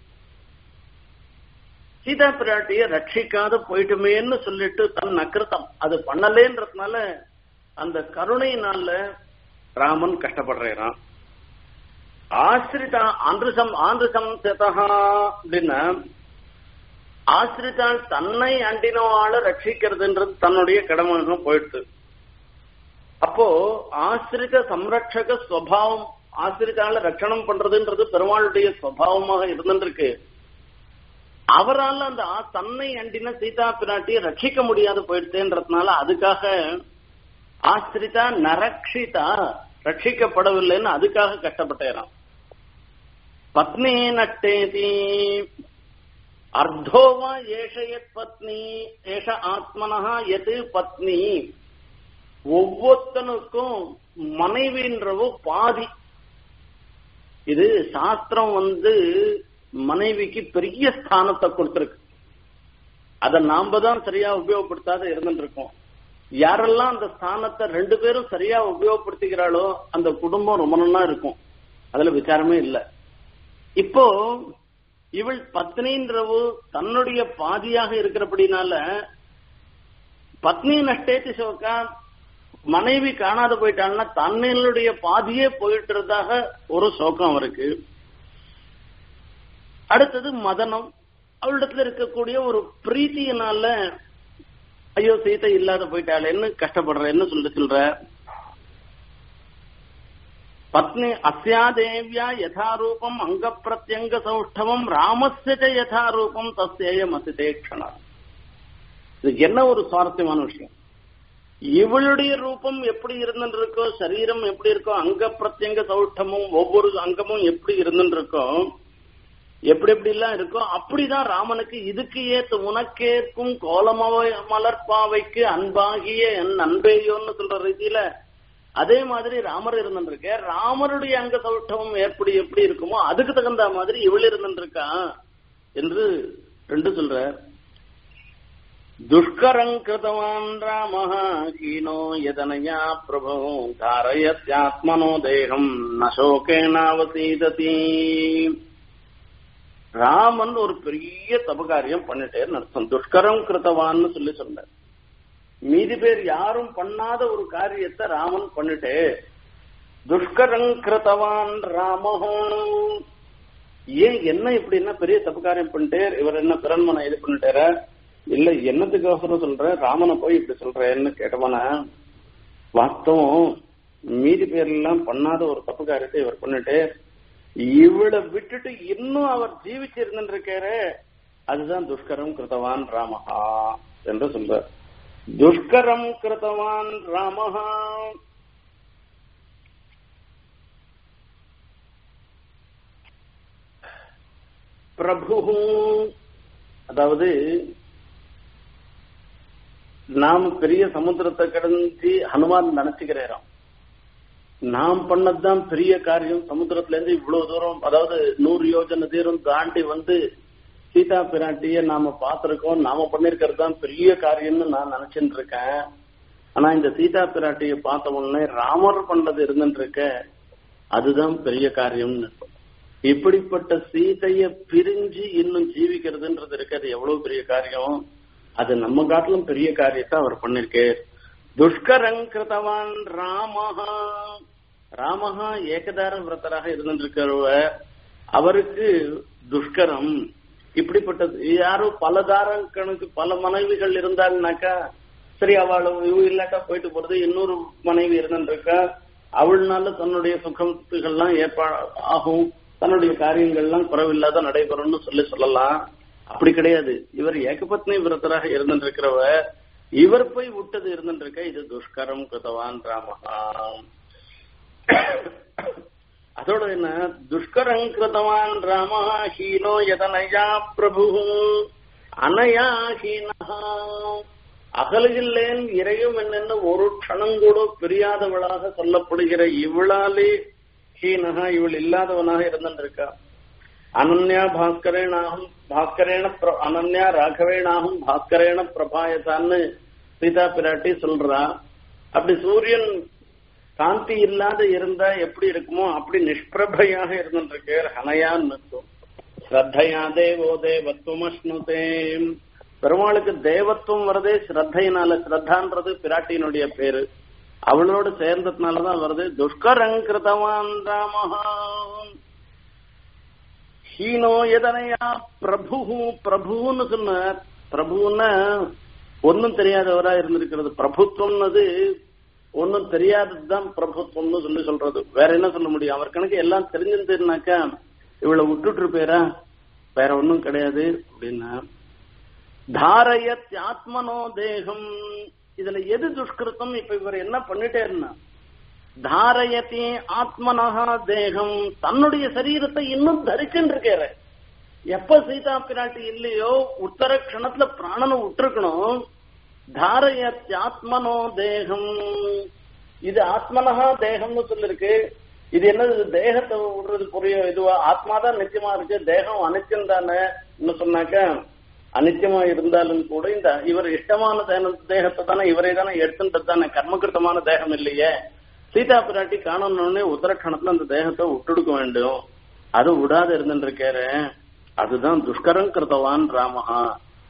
சீதா பிராட்டிய ரட்சிக்காத போயிட்டுமேன்னு சொல்லிட்டு தன் அக்கிருத்தம் அது பண்ணலேன்றதுனால அந்த கருணையினால ராமன் கஷ்டப்படுறான் ஆசிரிதா ஆந்திரசம் ஆந்திரசம் சேதகா அப்படின்னா ஆசிரித்தால் தன்னை அண்டினவாள ரட்சிக்கிறதுன்றது தன்னுடைய கடமையாக போயிடுது அப்போ ஆசிரித சம்ரட்சக ஸ்வபாவம் ஆசிரித்தால ரட்சணம் பண்றதுன்றது பெருமாளுடைய சுவாவமாக இருந்துருக்கு அவரால் அந்த தன்னை அண்டின சீதா பிராட்டியை ரட்சிக்க முடியாது போயிடுச்சேன்றதுனால அதுக்காக ஆசிரிதா நரக்ஷிதா ரட்சிக்கப்படவில்லைன்னு அதுக்காக கஷ்டப்பட்டேறான் பத்னி நட்டேதி அர்த்தோவா ஏஷ எத் பத்னி ஏஷ ஆத்மனஹா எது பத்னி ஒவ்வொருத்தனுக்கும் மனைவின்றவோ பாதி இது சாஸ்திரம் வந்து மனைவிக்கு பெரிய ஸ்தானத்தை கொடுத்திருக்கு அதை நாம தான் சரியா உபயோகப்படுத்தாத இருந்துட்டு இருக்கோம் யாரெல்லாம் அந்த ஸ்தானத்தை ரெண்டு பேரும் சரியா உபயோகப்படுத்திக்கிறாளோ அந்த குடும்பம் ரொம்ப நல்லா இருக்கும் அதுல விசாரமே இல்லை இப்போ இவள் பத்னின்றவு தன்னுடைய பாதியாக இருக்கிறபடினால பத்னி நஷ்டேத்தி சோக்கா மனைவி காணாத போயிட்டான்னா தன்னுடைய பாதியே போயிட்டுறதாக ஒரு சோகம் அவருக்கு அடுத்தது மதனம் அவளிடத்துல இருக்கக்கூடிய ஒரு பிரீத்தியினால ஐயோ சீதை இல்லாத போயிட்டாளேன்னு கஷ்டப்படுறேன்னு சொல்லி சொல்ற பத்னி அஸ்யா தேவியா யதாரூபம் அங்க பிரத்யங்க சௌஷ்டவம் ராமஸ்ய யதாரூபம் தஸ்யேயம் அசிதேக்ஷணா இது என்ன ஒரு சுவாரஸ்யமான விஷயம் இவளுடைய ரூபம் எப்படி இருந்துருக்கோ சரீரம் எப்படி இருக்கோ அங்க பிரத்யங்க சௌஷ்டமும் ஒவ்வொரு அங்கமும் எப்படி இருந்துருக்கோ எப்படி எப்படி எல்லாம் இருக்கோ அப்படிதான் ராமனுக்கு இதுக்கு ஏத்து உனக்கேற்கும் கோலமவை மலர்பாவைக்கு அன்பாகிய என் அன்பேயோன்னு சொல்ற ரீதியில அதே மாதிரி ராமர் இருந்துருக்க ராமருடைய அங்க சௌஷ்டவம் எப்படி எப்படி இருக்குமோ அதுக்கு தகுந்த மாதிரி இவள் இருந்துருக்கா என்று ரெண்டு சொல்ற துஷ்கரங் கிருதவான் ராம ஹீனோ யதனயா பிரபு தாரயத்யாத்மனோ தேகம் நசோகேனாவசீததி ராமன் ஒரு பெரிய தபகாரியம் பண்ணிட்டேன்னு அர்த்தம் துஷ்கரம் கிருத்தவான்னு சொல்லி சொன்னார் மீதி பேர் யாரும் பண்ணாத ஒரு காரியத்தை ராமன் பண்ணிட்டே துஷ்கரம் கிருத்தவான் ராமஹோம் ஏன் என்ன இப்படி என்ன பெரிய தப்பு காரியம் பண்ணிட்டே இவர் என்ன பிறன்மனை இது பண்ணிட்டார இல்ல என்னத்துக்கோசரம் சொல்ற ராமனை போய் இப்படி சொல்றேன்னு கேட்டவன வாஸ்தவம் மீதி பேர்லாம் பண்ணாத ஒரு தப்பு காரியத்தை இவர் பண்ணிட்டு இவளை விட்டுட்டு இன்னும் அவர் ஜீவிச்சு இருந்துருக்காரு அதுதான் துஷ்கரம் கிருத்தவான் ராமஹா என்று சொல்ற துஷ்கரம் கிருத்தவான் ராமஹா பிரபு அதாவது நாம் பெரிய சமுத்திரத்தை கடந்து ஹனுமான் நினைச்சுக்கிறோம் நாம் பண்ணதுதான் பெரிய காரியம் சமுத்திரத்துல இருந்து இவ்வளவு தூரம் அதாவது நூறு யோஜனை தூரம் தாண்டி வந்து சீதா பிராட்டிய நாம பார்த்திருக்கோம் நாம பண்ணிருக்கிறது தான் பெரிய காரியம்னு நான் நினைச்சுட்டு இருக்கேன் ஆனா இந்த சீதா பிராட்டிய பார்த்த உடனே ராமர் பண்ணது இருந்துட்டு இருக்க அதுதான் பெரிய காரியம்னு இப்படிப்பட்ட சீதைய பிரிஞ்சு இன்னும் ஜீவிக்கிறதுன்றது இருக்கு அது எவ்வளவு பெரிய காரியம் அது நம்ம காட்டிலும் பெரிய காரியத்தை அவர் பண்ணிருக்கே துஷ்கரங்கிருத்தவான் ராமஹா ராமஹா ஏகதார விரதராக இருந்திருக்கிறவ அவருக்கு துஷ்கரம் இப்படிப்பட்டது யாரோ பல தாரம் கணக்கு பல மனைவிகள் இருந்தாங்கனாக்கா சரி அவள் இவ இல்லாட்டா போயிட்டு போறது இன்னொரு மனைவி இருந்துருக்கா அவள்னால தன்னுடைய சுகத்துகள்லாம் ஏற்பா ஆகும் தன்னுடைய காரியங்கள்லாம் குறைவில்லாத நடைபெறும்னு சொல்லி சொல்லலாம் அப்படி கிடையாது இவர் ஏகபத்னி விரதராக இருந்திருக்கிறவ இவர் போய் விட்டது இருந்திருக்க இது துஷ்கரம் கிருதவான் ராமஹா அதோட என்ன துஷ்கரம் கிருதவான் ராமஹா ஹீனோ எதனயா பிரபு அனயா ஹீனஹா அகலுகில்லேன் இறையும் என்னென்ன ஒரு க்ஷணம் கூட பிரியாதவளாக சொல்லப்படுகிற இவளாலே ஹீனஹா இவள் இல்லாதவனாக இருந்திருக்கா அனன்யா பாஸ்கரேனாகும் பாஸ்கரேன அனன்யா ராகவேனாகும் பாஸ்கரேன பிரபாயத்தான்னு சீதா பிராட்டி சொல்றா அப்படி சூரியன் காந்தி இல்லாத இருந்தா எப்படி இருக்குமோ அப்படி நிஷ்பிரபையாக இருந்துருக்கு ஹனயான்னு இருக்கும் ஸ்ரத்தையா தேவோ தேவத்துவம் அஷ்ணுதே பெருமாளுக்கு தேவத்துவம் வரதே ஸ்ரத்தையினால ஸ்ரத்தான்றது பிராட்டியினுடைய பேரு அவளோடு சேர்ந்ததுனாலதான் வருது துஷ்கரங்கிருதவான் ராமஹா ஹீனோ எதனையா பிரபு பிரபுன்னு சொன்னார் பிரபுன்னா ஒன்னும் தெரியாதவரா இருந்திருக்கிறது பிரபுத்துவம்னது ஒன்னும் தெரியாததுதான் பிரபுத்துவம்னு சொல்லி சொல்றது வேற என்ன சொல்ல முடியும் அவர் கணக்கு எல்லாம் தெரிஞ்சிருந்துனாக்கா இவளை விட்டுட்டு இருப்பேரா வேற ஒன்னும் கிடையாது அப்படின்னா தாரயத் ஆத்மனோ தேகம் இதுல எது துஷ்கிருத்தம் இப்ப இவர் என்ன பண்ணிட்டேன்னா தாரயத்தி ஆத்மனஹா தேகம் தன்னுடைய சரீரத்தை இன்னும் தரிச்சுட்டு இருக்காரு எப்ப சீதா பிராட்டி இல்லையோ உத்தர க்ஷணத்துல பிராணனை விட்டுருக்கணும் தாரயத் ஆத்மனோ தேகம் இது ஆத்மனஹா தேகம்னு சொல்லிருக்கு இது என்னது தேகத்தை விடுறது புரிய இதுவா ஆத்மாதான் நிச்சயமா இருக்கு தேகம் அனித்தியம் தானே சொன்னாக்க அனித்தியமா இருந்தாலும் கூட இந்த இவர் இஷ்டமான தேகத்தை தானே இவரே தானே எடுத்துன்றது தானே கர்மகிருத்தமான தேகம் இல்லையே சீதா பிராட்டி காணணும்னே உத்தரக்ஷணத்துல அந்த தேகத்தை விட்டுடுக்க வேண்டும் அது விடாத இருந்துருக்காரு அதுதான் துஷ்கரம் கிருத்தவான் ராமஹா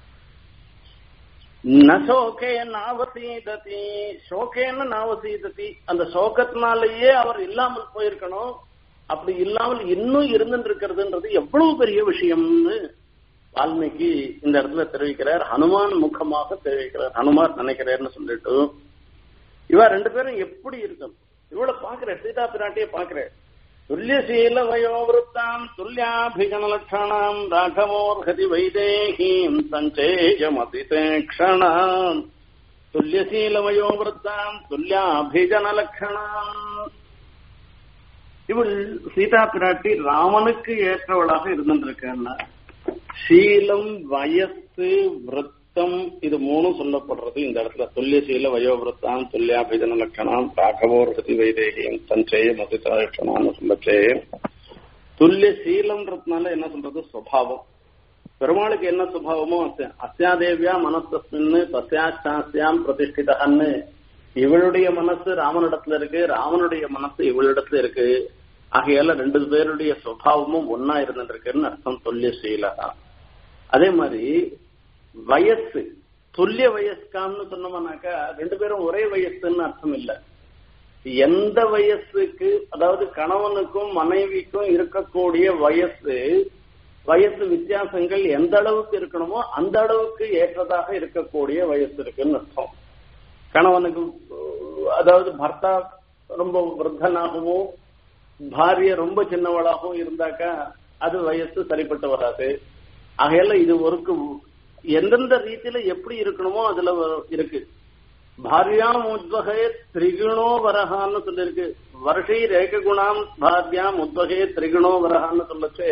நசோகே நாவசீததி சோகேன்னு நாவசீததி அந்த சோகத்தினாலேயே அவர் இல்லாமல் போயிருக்கணும் அப்படி இல்லாமல் இன்னும் இருந்துட்டு இருக்கிறதுன்றது எவ்வளவு பெரிய விஷயம்னு வால்மீகி இந்த இடத்துல தெரிவிக்கிறார் ஹனுமான் முகமாக தெரிவிக்கிறார் ஹனுமான் நினைக்கிறார்னு சொல்லிட்டு இவ ரெண்டு பேரும் எப்படி இருக்கும் இவளை பாக்குற சீதா பிராட்டிய பாக்குற துல்லியசீல வயோவிருத்தாம் துல்லியாபிகண லட்சணாம் ராகவோர்ஹதி வைதேகீம் சஞ்சேயமதிதே க்ஷணாம் துல்லியசீல வயோவிருத்தாம் துல்லியாபிஜன லட்சணாம் இவள் சீதா பிராட்டி ராமனுக்கு ஏற்றவளாக இருந்திருக்கான்னா சீலம் வயசு விரத்தம் இது மூணும் சொல்லப்படுறது இந்த இடத்துல துல்லிய சீல வயோவிரத்தாம் துல்லியாபிஜன லட்சணம் ராகவோர்கதி வைதேகியம் சஞ்சய மதிதா லட்சணம்னு சொல்லச்சே துல்லிய சீலம்ன்றதுனால என்ன சொல்றது சுவாவம் பெருமாளுக்கு என்ன சுபாவமோ அஸ்யாதேவியா மனசஸ்மின்னு தஸ்யாச்சாஸ்யாம் பிரதிஷ்டிதன்னு இவளுடைய மனசு ராமனிடத்துல இருக்கு ராமனுடைய மனசு இவளிடத்துல இருக்கு ஆகையால ரெண்டு பேருடைய சுவாவமும் ஒன்னா இருந்துருக்குன்னு அர்த்தம் துல்லிய சீலகா அதே மாதிரி வயசு துல்லிய வயஸ்கான்னு சொன்னோம்னாக்கா ரெண்டு பேரும் ஒரே வயசுன்னு அர்த்தம் இல்ல எந்த வயசுக்கு அதாவது கணவனுக்கும் மனைவிக்கும் இருக்கக்கூடிய வயசு வயசு வித்தியாசங்கள் எந்த அளவுக்கு இருக்கணுமோ அந்த அளவுக்கு ஏற்றதாக இருக்கக்கூடிய வயசு இருக்குன்னு அர்த்தம் கணவனுக்கு அதாவது பர்த்தா ரொம்ப விருத்தனாகவும் பாரிய ரொம்ப சின்னவளாகவும் இருந்தாக்கா அது வயசு சரிப்பட்டு வராது ஆகையால இது ஒருக்கு எந்தெந்த ரீதியில எப்படி இருக்கணுமோ அதுல இருக்கு பாரியாம் உத்வகே திரிகுணோ வரகான்னு சொல்லிருக்கு வருஷை ரேக குணாம் பாரியாம் உத்வகே திரிகுணோ வரகான்னு சொல்லச்சு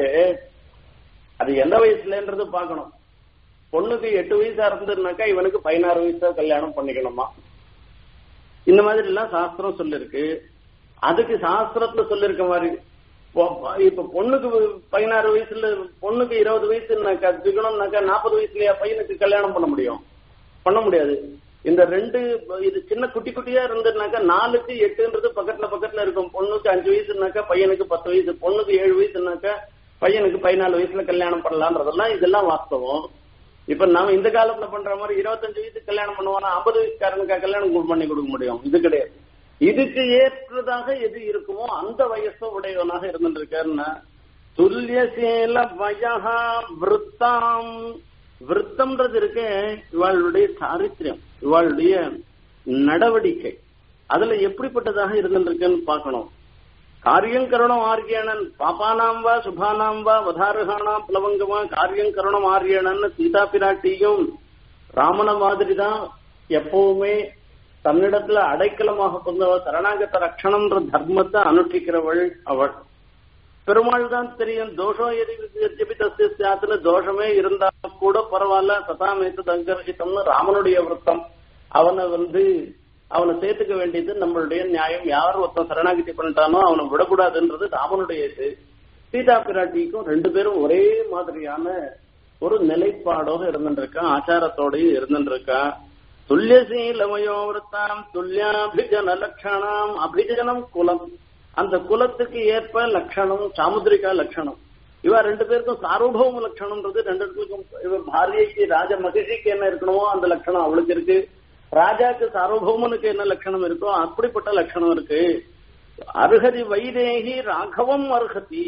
அது எந்த வயசுலன்றது பாக்கணும் பொண்ணுக்கு எட்டு வயசா இருந்ததுனாக்கா இவனுக்கு பதினாறு வயசா கல்யாணம் பண்ணிக்கணுமா இந்த மாதிரி எல்லாம் சாஸ்திரம் சொல்லிருக்கு அதுக்கு சாஸ்திரத்துல சொல்லிருக்க மாதிரி இப்ப பொண்ணுக்கு பதினாறு வயசுல பொண்ணுக்கு இருபது வயசுனாக்கா திகணும்னாக்கா நாற்பது வயசுலயா பையனுக்கு கல்யாணம் பண்ண முடியும் பண்ண முடியாது இந்த ரெண்டு இது சின்ன குட்டி குட்டியா இருந்ததுனாக்கா நாலுக்கு எட்டுன்றது பக்கத்துல பக்கத்துல இருக்கும் பொண்ணுக்கு அஞ்சு வயசுனாக்கா பையனுக்கு பத்து வயசு பொண்ணுக்கு ஏழு வயசுனாக்கா பையனுக்கு பதினாலு வயசுல கல்யாணம் பண்ணலான்றதெல்லாம் இதெல்லாம் வாஸ்தவம் இப்ப நாம இந்த காலத்துல பண்ற மாதிரி இருபத்தஞ்சு வயசுக்கு கல்யாணம் பண்ணுவானா ஐம்பது வயசுக்காரனுக்கா கல்யாணம் பண்ணி கொடுக்க முடியும் இது கிடையாது இதுக்கு ஏற்றதாக எது இருக்குமோ அந்த வயசு உடையவனாக இருந்துருக்காருன்னா துல்லியசேல வயகா விருத்தாம் விருத்தம்ன்றது இருக்கு இவாளுடைய சாரித்திரம் இவாளுடைய நடவடிக்கை அதுல எப்படிப்பட்டதாக இருந்துருக்குன்னு பார்க்கணும் காரியம் கருணம் ஆரியணன் பாப்பானாம் வா சுபானாம் வா வதாரகானாம் பிளவங்கமா காரியம் கருணம் ஆரியணன் சீதா பிராட்டியும் ராமன மாதிரி தான் எப்பவுமே தன்னிடத்துல அடைக்கலமாக கொண்டவ சரணாகத ரட்சணம்ன்ற தர்மத்தை அனுஷ்டிக்கிறவள் அவள் பெருமாள் தான் தெரியும் தோஷம் எதி தஸ்யாத்துல தோஷமே இருந்தா கூட பரவாயில்ல சதாமேத்து தங்கர்ஹிதம்னு ராமனுடைய விரத்தம் அவனை வந்து அவனை சேர்த்துக்க வேண்டியது நம்மளுடைய நியாயம் யார் ஒருத்தன் சரணாகதி பண்ணிட்டானோ அவனை விடக்கூடாதுன்றது ராமனுடைய இது சீதா பிராட்டிக்கும் ரெண்டு பேரும் ஒரே மாதிரியான ஒரு நிலைப்பாடோட இருந்துருக்கா ஆச்சாரத்தோடயும் இருந்துருக்கா துல்லியசீலமயோ விரத்தாம் துல்லியாபிஜன லட்சணம் அபிஜனம் குலம் அந்த குலத்துக்கு ஏற்ப லட்சணம் சாமுதிரிகா லட்சணம் இவ ரெண்டு பேருக்கும் சார்வபௌம லட்சணம்ன்றது ரெண்டு பேருக்கும் இவர் பாரியைக்கு ராஜ மகிழ்ச்சிக்கு என்ன இருக்கணுமோ அந்த லட்சணம் அவளுக்கு இருக்கு ராஜாக்கு சார்வபௌமனுக்கு என்ன லட்சணம் இருக்கோ அப்படிப்பட்ட லட்சணம் இருக்கு அருகதி வைதேகி ராகவம் அருகதி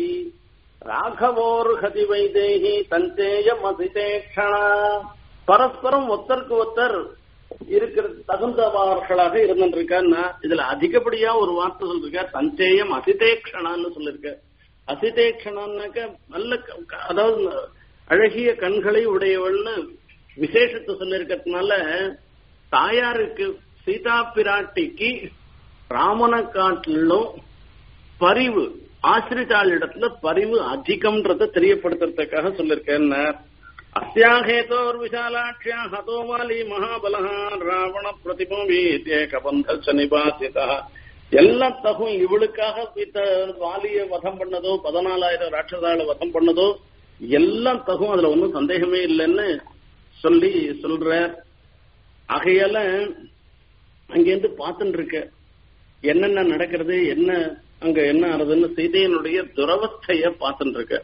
ராகவோர்ஹதி வைதேகி தஞ்சேயம் அதிதேக்ஷணா பரஸ்பரம் ஒத்தருக்கு ஒத்தர் இருக்கிற தகுந்தவர்களாக இருந்துருக்கான்னா இதுல அதிகப்படியா ஒரு வார்த்தை சொல்லிருக்க தஞ்சேயம் அதிதேக்ஷணான்னு சொல்லிருக்க அதிதேக்ஷணான்னாக்க நல்ல அதாவது அழகிய கண்களை உடையவள்னு விசேஷத்தை சொல்லிருக்கிறதுனால தாயாருக்கு சீதா பிராட்டிக்கு ராமனை காட்டிலும் பரிவு ஆசிரிதாள் இடத்துல பரிவு அதிகம்ன்றத தெரியப்படுத்துறதுக்காக சொல்லிருக்கேன் அஸ்யாஹேதோர் விசாலாட்சியா ஹதோமாலி மகாபலஹ ராவண பிரதிபீத்யேகபந்த நிபாசிதா எல்லாம் தகும் இவளுக்காக வாலிய வதம் பண்ணதோ பதினாலாயிரம் ராட்சதால வதம் பண்ணதோ எல்லாம் தகும் அதுல ஒன்றும் சந்தேகமே இல்லைன்னு சொல்லி சொல்ற ஆகையால அங்கேருந்து பார்த்துட்டு இருக்க என்னென்ன நடக்கிறது என்ன அங்க என்ன ஆறுதுன்னு சீதையனுடைய துரவஸ்தைய பார்த்துட்டு இருக்க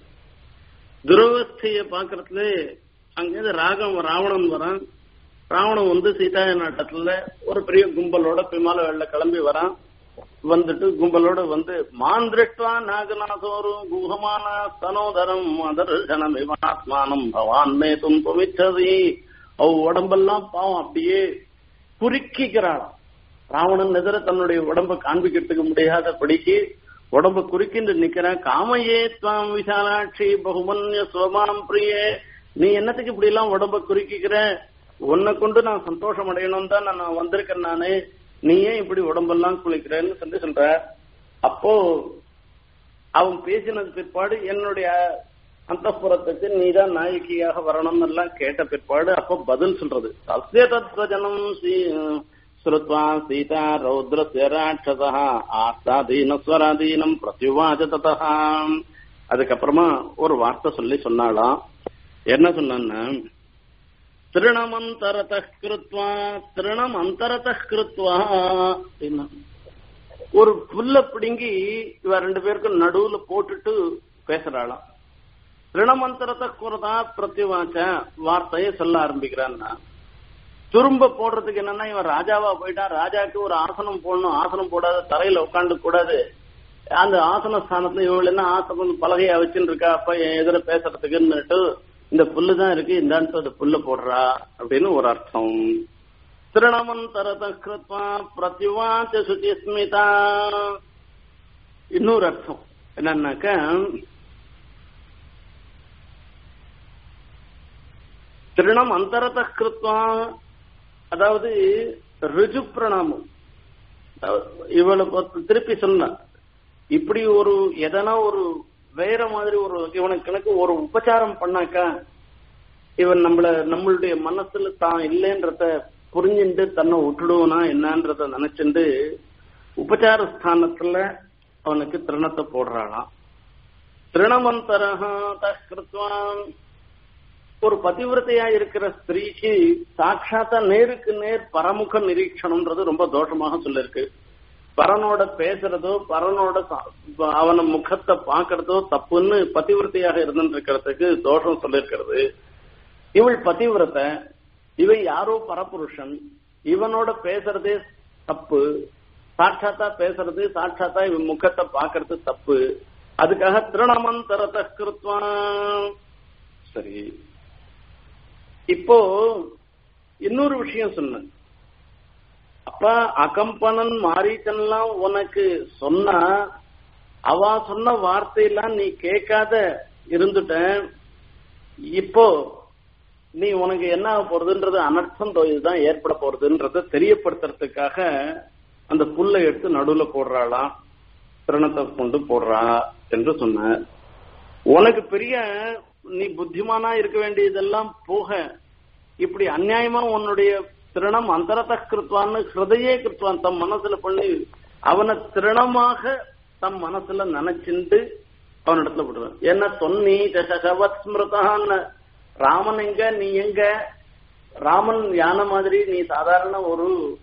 துரவஸ்தைய பாக்குறதுல அங்கேருந்து ராகம் ராவணன் வரான் ராவணன் வந்து சீதா நாட்டத்துல ஒரு பெரிய கும்பலோட பிமால வெள்ள கிளம்பி வரான் வந்துட்டு கும்பலோட வந்து மான் திருஷ்டுவா நாகநாதோரு குஹமான ஸ்தனோதரம் அதர்ஷனம் விமாத்மானம் பவான் மே துன்பமிச்சதி அவ உடம்பெல்லாம் பாவம் அப்படியே குறுக்கிக்கிறாளாம் ராவணன் எதிர தன்னுடைய உடம்ப காண்பிக்கிறதுக்கு முடியாதபடிக்கு உடம்ப குறுக்கின்று நிக்கிறான் காமையே துவாம் விசாலாட்சி பகுமன்ய சோமாம் பிரியே நீ என்னத்துக்கு இப்படி எல்லாம் உடம்ப குறுக்கிக்கிற உன்னை கொண்டு நான் சந்தோஷம் அடையணும் தான் நான் வந்திருக்கேன் நானு நீ ஏன் இப்படி உடம்பெல்லாம் குளிக்கிறேன்னு சொல்லி சொல்ற அப்போ அவன் பேசினது பிற்பாடு என்னுடைய அந்தப்புறத்துக்கு நீதான் நாயகியாக வரணும் எல்லாம் கேட்ட பிற்பாடு அப்போ பதில் சொல்றது சசிய தத்வஜனம் ஸ்ருத்வா சீதா ரௌத்ரஸ்ய ராட்சசா ஆஸ்தாதீன ஸ்வராதீனம் பிரத்யுவாச்ச ததா அதுக்கப்புறமா ஒரு வார்த்தை சொல்லி சொன்னாலாம் என்ன சொன்னான்னா திருணமந்தரத கிருத்வா திருணம் அந்தரத கிருத்வா அப்படின்னா ஒரு புல்ல பிடுங்கி இவ ரெண்டு பேருக்கும் நடுவுல போட்டுட்டு பேசுறாளாம் திருணமந்தரத குரதா பிரத்யுவாச்ச வார்த்தையை சொல்ல ஆரம்பிக்கிறான்னா துரும்ப போடுறதுக்கு என்னன்னா இவன் ராஜாவா போயிட்டான் ராஜாக்கு ஒரு ஆசனம் போடணும் ஆசனம் போடாத தரையில உட்காந்து கூடாது அந்த ஆசன ஸ்தானத்துல இவள் என்ன ஆசனம் பலகையா வச்சுன்னு இருக்கா அப்ப என் எதிர பேசுறதுக்குன்னுட்டு இந்த புல்லு தான் இருக்கு இந்தாண்டு அந்த புல்ல போடுறா அப்படின்னு ஒரு அர்த்தம் திருணமந்தரத கிருத்வா பிரத்யுவாச்ச சுச்சிஸ்மிதா இன்னொரு அர்த்தம் என்னன்னாக்க திருணம் அந்தரத கிருத்வா அதாவது ரிஜு பிரணாமம் இவளை பார்த்து திருப்பி சொன்ன இப்படி ஒரு எதனா ஒரு வேற மாதிரி ஒரு இவனுக்கு கணக்கு ஒரு உபச்சாரம் பண்ணாக்கா இவன் நம்மள நம்மளுடைய மனசுல தான் இல்லைன்றத புரிஞ்சுட்டு தன்னை விட்டுடுவனா என்னன்றத நினைச்சுண்டு உபச்சார ஸ்தானத்துல அவனுக்கு திருணத்தை போடுறாளாம் திருணமந்தரகா தஸ்கிருத்வான் ஒரு பதிவிரத்தையா இருக்கிற ஸ்திரீக்கு சாட்சாத்தா நேருக்கு நேர் பரமுக நிரீட்சணம்ன்றது ரொம்ப தோஷமாக சொல்லிருக்கு பரனோட பேசுறதோ பரனோட அவன முகத்தை பாக்குறதோ தப்புன்னு பதிவிரத்தையாக இருந்துருக்கிறதுக்கு தோஷம் சொல்லிருக்கிறது இவள் பதிவிரத்தை இவன் யாரோ பரபுருஷன் இவனோட பேசுறதே தப்பு சாட்சாத்தா பேசுறது சாட்சாத்தா இவன் முகத்தை பாக்குறது தப்பு அதுக்காக திருணமந்தரத கிருத்வான் சரி இப்போ இன்னொரு விஷயம் சொன்ன அப்ப அகம்பனன் மாரீச்சன்லாம் உனக்கு சொன்னா அவ சொன்ன வார்த்தையெல்லாம் நீ கேட்காத இருந்துட்ட இப்போ நீ உனக்கு என்ன ஆக போறதுன்றது அனர்த்தம் இதுதான் ஏற்பட போறதுன்றத தெரியப்படுத்துறதுக்காக அந்த புல்லை எடுத்து நடுவுல போடுறாளாம் திறனத்தை கொண்டு போடுறா என்று சொன்ன உனக்கு பெரிய நீ புத்திமானா இருக்க வேண்டியதெல்லாம் போக இப்படி அநியாயமா உன்னுடைய திருணம் அந்தரத கிருத்வான்னு ஹிருதயே கிருத்வான் தம் மனசுல பண்ணி அவனை திருணமாக தம் மனசுல நினைச்சுண்டு அவனிடத்துல போடுவான் என்ன சொன்னி தசவத் ஸ்மிருதான்னு ராமன் எங்க நீ எங்க ராமன் யானை மாதிரி நீ சாதாரண ஒரு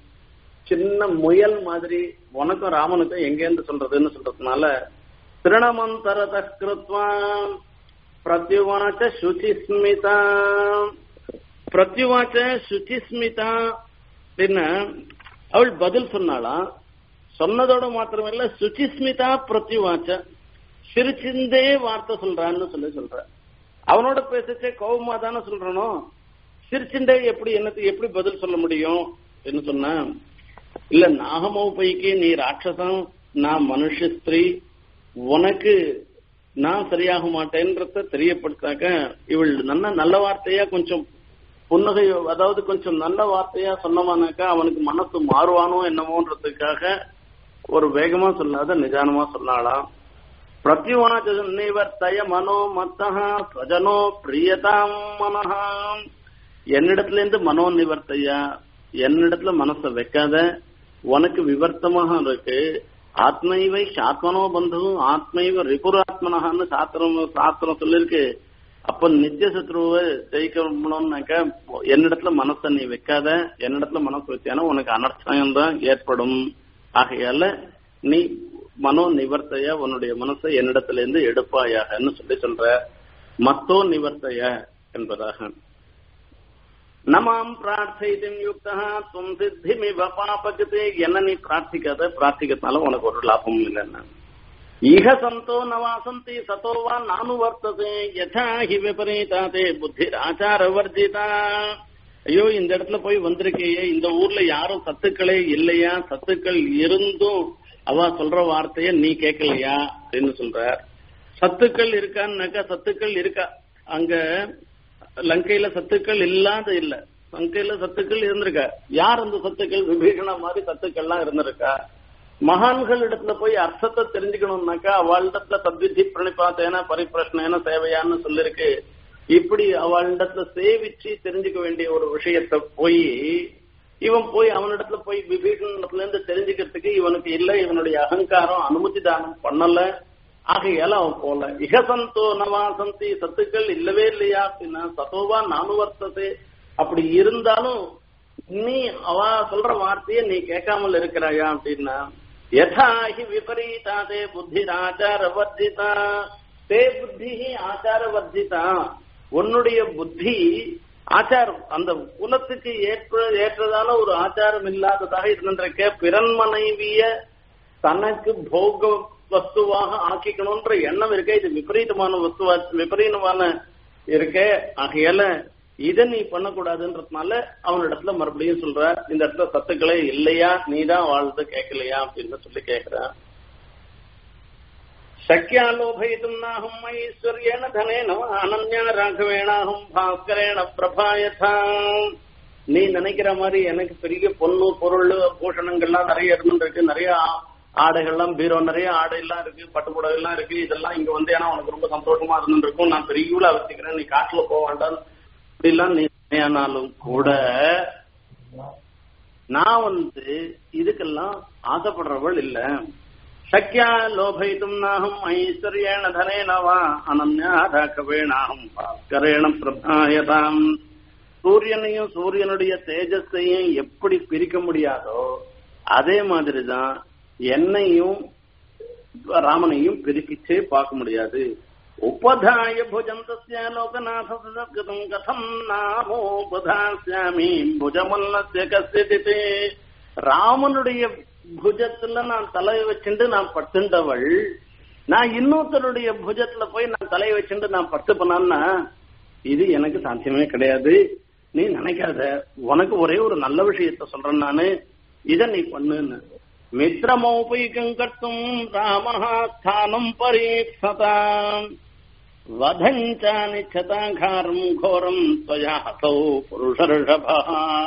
சின்ன முயல் மாதிரி உனக்கும் ராமனுக்கும் எங்கேருந்து சொல்றதுன்னு சொல்றதுனால திருணமந்தரத கிருத்வான் பிரத்யுவாச்ச சுச்சிஸ்மிதா பிரத்யுவாச்ச சுச்சிஸ்மிதா அப்படின்னா அவள் பதில் சொன்னாலாம் சொன்னதோட மாத்திரமில்ல சுச்சிஸ்மிதா பிரத்யுவாச்ச சிரிச்சிந்தே வார்த்தை சொல்றான்னு சொல்லி சொல்ற அவனோட பேசச்சே கோபமா தானே சொல்றனோ சிரிச்சுண்டே எப்படி என்னத்துக்கு எப்படி பதில் சொல்ல முடியும் என்ன சொன்ன இல்ல நாகமோ பைக்கு நீ ராட்சசம் நான் மனுஷ ஸ்திரீ உனக்கு நான் சரியாக மாட்டேன்றத தெரியப்படுத்தாக்க இவள் நல்ல நல்ல வார்த்தையா கொஞ்சம் புன்னகை அதாவது கொஞ்சம் நல்ல வார்த்தையா சொன்னவானாக்கா அவனுக்கு மனசு மாறுவானோ என்னமோன்றதுக்காக ஒரு வேகமா சொல்லாத நிதானமா சொன்னாலாம் பிரத்யுவாச்ச நிவர்த்தய மனோ மத்தா ஸ்வஜனோ பிரியதாம் மனஹா என்னிடத்துல இருந்து மனோ நிவர்த்தையா என்னிடத்துல மனசை வைக்காத உனக்கு விவர்த்தமாக இருக்கு ஆத்மைவை சாத்மனோ பந்து ஆத்மைவ ரிபுராத்மனஹான்னு சாஸ்திரம் சாஸ்திரம் சொல்லிருக்கு அப்ப நித்திய சத்ருவை ஜெயிக்கணும்னாக்க என்னிடத்துல மனசை நீ வைக்காத என்னிடத்துல மனசு வச்சியானா உனக்கு அனர்த்தம் தான் ஏற்படும் ஆகையால நீ மனோ நிவர்த்தைய உன்னுடைய மனசை என்னிடத்துல இருந்து எடுப்பாயாகன்னு சொல்லி சொல்ற மத்தோ நிவர்த்தைய என்பதாக நமாம் பிரார்த்தித்தும் யுக்தா தும் சித்திமிவ பாபகத்தே என்ன நீ பிரார்த்திக்காத பிரார்த்திக்கிறதுனால உனக்கு ஒரு லாபமும் இல்லைன்னா இக சந்தோ நவாசந்தி சதோ வா நானு வர்த்ததே யதா ஹி விபரீதாதே புத்தி ஆச்சார வர்ஜிதா ஐயோ இந்த இடத்துல போய் வந்திருக்கேயே இந்த ஊர்ல யாரும் சத்துக்களே இல்லையா சத்துக்கள் இருந்தும் அவ சொல்ற வார்த்தைய நீ கேட்கலையா அப்படின்னு சொல்ற சத்துக்கள் இருக்கான்னாக்கா சத்துக்கள் இருக்கா அங்க லங்கையில சத்துக்கள் இல்லாத இல்ல லங்கையில சத்துக்கள் இருந்திருக்கா யார் அந்த சத்துக்கள் விபீஷண மாதிரி சத்துக்கள்லாம் இருந்திருக்கா மகான்கள் இடத்துல போய் அர்த்தத்தை தெரிஞ்சுக்கணும்னாக்கா அவளிடத்துல தத்வித்தி பிரணிபாத்தேன பரிப்பிரஷ்னேன சேவையான்னு சொல்லிருக்கு இப்படி அவளிடத்துல சேவிச்சு தெரிஞ்சுக்க வேண்டிய ஒரு விஷயத்த போய் இவன் போய் அவனிடத்துல போய் விபீஷணத்துல இருந்து தெரிஞ்சுக்கிறதுக்கு இவனுக்கு இல்ல இவனுடைய அகங்காரம் அனுமதி தானம் பண்ணல ஆகையால அவன் போல இகசந்தோ நவாசந்தி சத்துக்கள் இல்லவே இல்லையா அப்படின்னா சத்தோவா நானுவர்த்ததே அப்படி இருந்தாலும் நீ அவ சொல்ற வார்த்தைய நீ கேட்காமல் இருக்கிறாயா அப்படின்னா யதாஹி விபரீதா தே புத்தி ஆச்சார வர்ஜிதா தே புத்தி ஆச்சார வர்ஜிதா உன்னுடைய புத்தி ஆச்சாரம் அந்த குலத்துக்கு ஏற்ற ஏற்றதான ஒரு ஆச்சாரம் இல்லாததாக இருந்திருக்க பிறன் மனைவிய தனக்கு போக வஸ்துவாக ஆக்கிக்கணும்ன்ற எண்ணம் இருக்கே இது விபரீதமான வஸ்துவா விபரீதமான இருக்கே ஆகையால இதை நீ பண்ணக்கூடாதுன்றதுனால அவனிடத்துல மறுபடியும் சொல்ற இந்த இடத்துல சத்துக்களே இல்லையா நீ தான் வாழ்ந்து கேட்கலையா அப்படின்னு சொல்லி கேட்கிறான் சக்கியாலோபயிதும் நாகம் ஐஸ்வர்யேன தனேன அனன்யா ராகவேணாகும் பாஸ்கரேண பிரபாயதாம் நீ நினைக்கிற மாதிரி எனக்கு பெரிய பொண்ணு பொருள் பூஷணங்கள்லாம் நிறைய இருந்துருக்கு நிறைய ஆடைகள்லாம் பீரோ நிறைய ஆடை எல்லாம் இருக்கு பட்டு புடவை எல்லாம் இருக்கு இதெல்லாம் இங்க வந்து ஏன்னா உனக்கு ரொம்ப சந்தோஷமா இருந்துருக்கும் நான் பெரிய வச்சுக்கிறேன் நீ காட்டுல போக வேண்டாம் இப்படிலாம் நீ ஆனாலும் கூட நான் வந்து இதுக்கெல்லாம் ஆசைப்படுறவள் இல்ல சக்கியா லோபயித்தும் நாகம் ஐஸ்வர்யேன தனேன வா அனன்யா ராகவேணாகம் பாஸ்கரேண பிரபாயதாம் சூரியனையும் சூரியனுடைய தேஜஸையும் எப்படி பிரிக்க முடியாதோ அதே மாதிரிதான் என்னையும் ராமனையும் பிரிக்கிச்சே பார்க்க முடியாது உபதாய புஜந்தஸ்ய லோகநாதம் கதம் நாமோபதாஸ்யாமி புஜமல்லஸ்ய கசிதித்து ராமனுடைய புஜத்துல நான் தலையை வச்சுட்டு நான் பட்டுண்டவள் நான் இன்னொருத்தருடைய புஜத்துல போய் நான் தலையை வச்சுட்டு நான் பட்டு பண்ணான்னா இது எனக்கு சாத்தியமே கிடையாது நீ நினைக்காத உனக்கு ஒரே ஒரு நல்ல விஷயத்த சொல்றேன் நானு இத நீ பண்ணுன்னு மித்ரமௌபைகம் கர்த்தும் ராமஹாஸ்தானம் பரீட்சதாம் வதஞ்சானிச்சதாகாரம் கோரம் त्वया हतौ புருஷர்ஷபா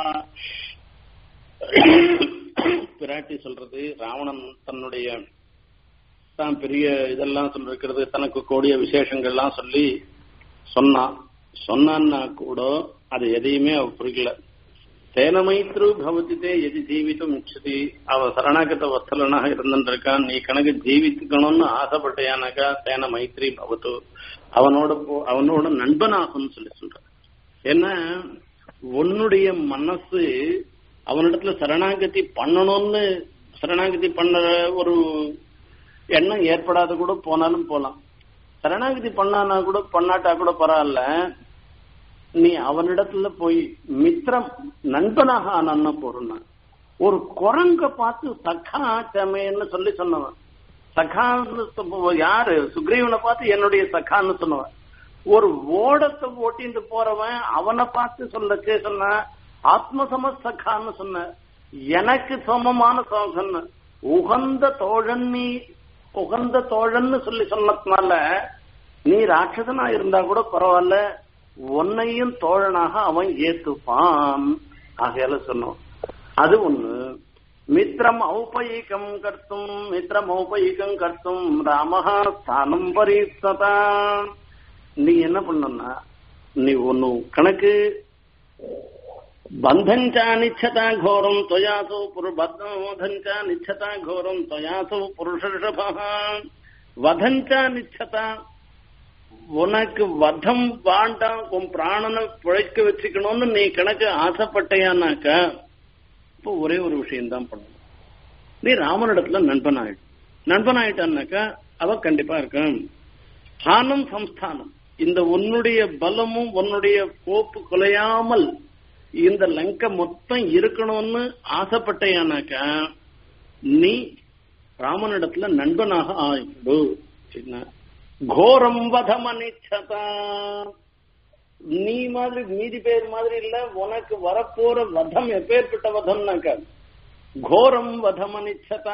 பிராட்டி சொல்றது ராவணன் தன்னுடைய தான் பெரிய இதெல்லாம் சொல்லிருக்கிறது தனக்கு கூடிய விசேஷங்கள்லாம் சொல்லி சொன்னான் சொன்னான்னா கூட அது எதையுமே அவ புரியல தேன மைத்ரு பவதித்தே எது ஜீவித்தும் இச்சதி அவ சரணாகத வத்தலனாக இருந்துருக்கான் நீ கணக்கு ஜீவித்துக்கணும்னு ஆசைப்பட்டையானாக்கா தேன மைத்ரி பவத்து அவனோட போ- அவனோட நண்பனாகும்னு சொல்லி சொல்ற ஏன்னா உன்னுடைய மனசு அவனிடத்துல சரணாகதி பண்ணணும்னு சரணாகதி பண்ண ஒரு எண்ணம் ஏற்படாத கூட போனாலும் போலாம் சரணாகதி பண்ணானா கூட பண்ணாட்டா கூட பரவாயில்ல நீ அவனிடத்துல போய் மித்திரம் நண்பனாக ஆனான்னா போறோம்னா ஒரு குரங்க பார்த்து சகா சமையன்னு சொல்லி சொன்னவன் சகான்னு சொ- யாரு சுக்ரீவனை பார்த்து என்னுடைய சகான்னு சொன்னவன் ஒரு ஓடத்தை ஓட்டிட்டு போறவன் அவனை பார்த்து சொல்லச்சே சொன்ன ஆத்மசம சகான்னு சொன்ன எனக்கு சமமான சம- சொன்ன உகந்த தோழன் நீ உகந்த தோழன்னு சொல்லி சொன்னதுனால நீ ராட்சசனா இருந்தா கூட பரவாயில்ல உன்னையும் தோழனாக அவன் ஏத்துப்பான் ஆகையால சொன்னோம் அது ஒண்ணு மித்ரம் ஔபயிகம் கர்த்தும் மித்ரம் ஔபயிகம் கர்த்தும் ராமஹா ஸ்தானம் பரீட்சதா நீ என்ன பண்ணனா நீ ஒன்னு கணக்கு बन्धञ्चा निच्छता घोरम् त्वयासौ पुरु बन्धञ्चा निच्छता घोरम् त्वयासौ पुरुषर्षभः வதஞ்சா நிச்சதா உனக்கு வதம் வாண்டாம் உன் பிராணனை பிழைக்க வச்சுக்கணும்னு நீ கணக்கு ஆசைப்பட்டையானாக்கா இப்போ ஒரே ஒரு விஷயம் தான் பண்ணணும் நீ ராமனிடத்துல நண்பன் ஆயிடும் நண்பன் ஆயிட்டான்னாக்கா அவ கண்டிப்பா இருக்கும் ஸ்தானம் சம்ஸ்தானம் இந்த உன்னுடைய பலமும் உன்னுடைய கோப்பு குலையாமல் இந்த லங்கை மொத்தம் இருக்கணும்னு ஆசைப்பட்டையானாக்கா நீ ராமனிடத்துல நண்பனாக ஆயிடு என்ன கோரம் வதமனிச்சதா நீ மாதிரி மீதி பேர் மாதிரி இல்ல உனக்கு வரப்போற வதம் எப்பேற்பட்ட வதம்னாக்கா கோரம் வதமனிச்சதா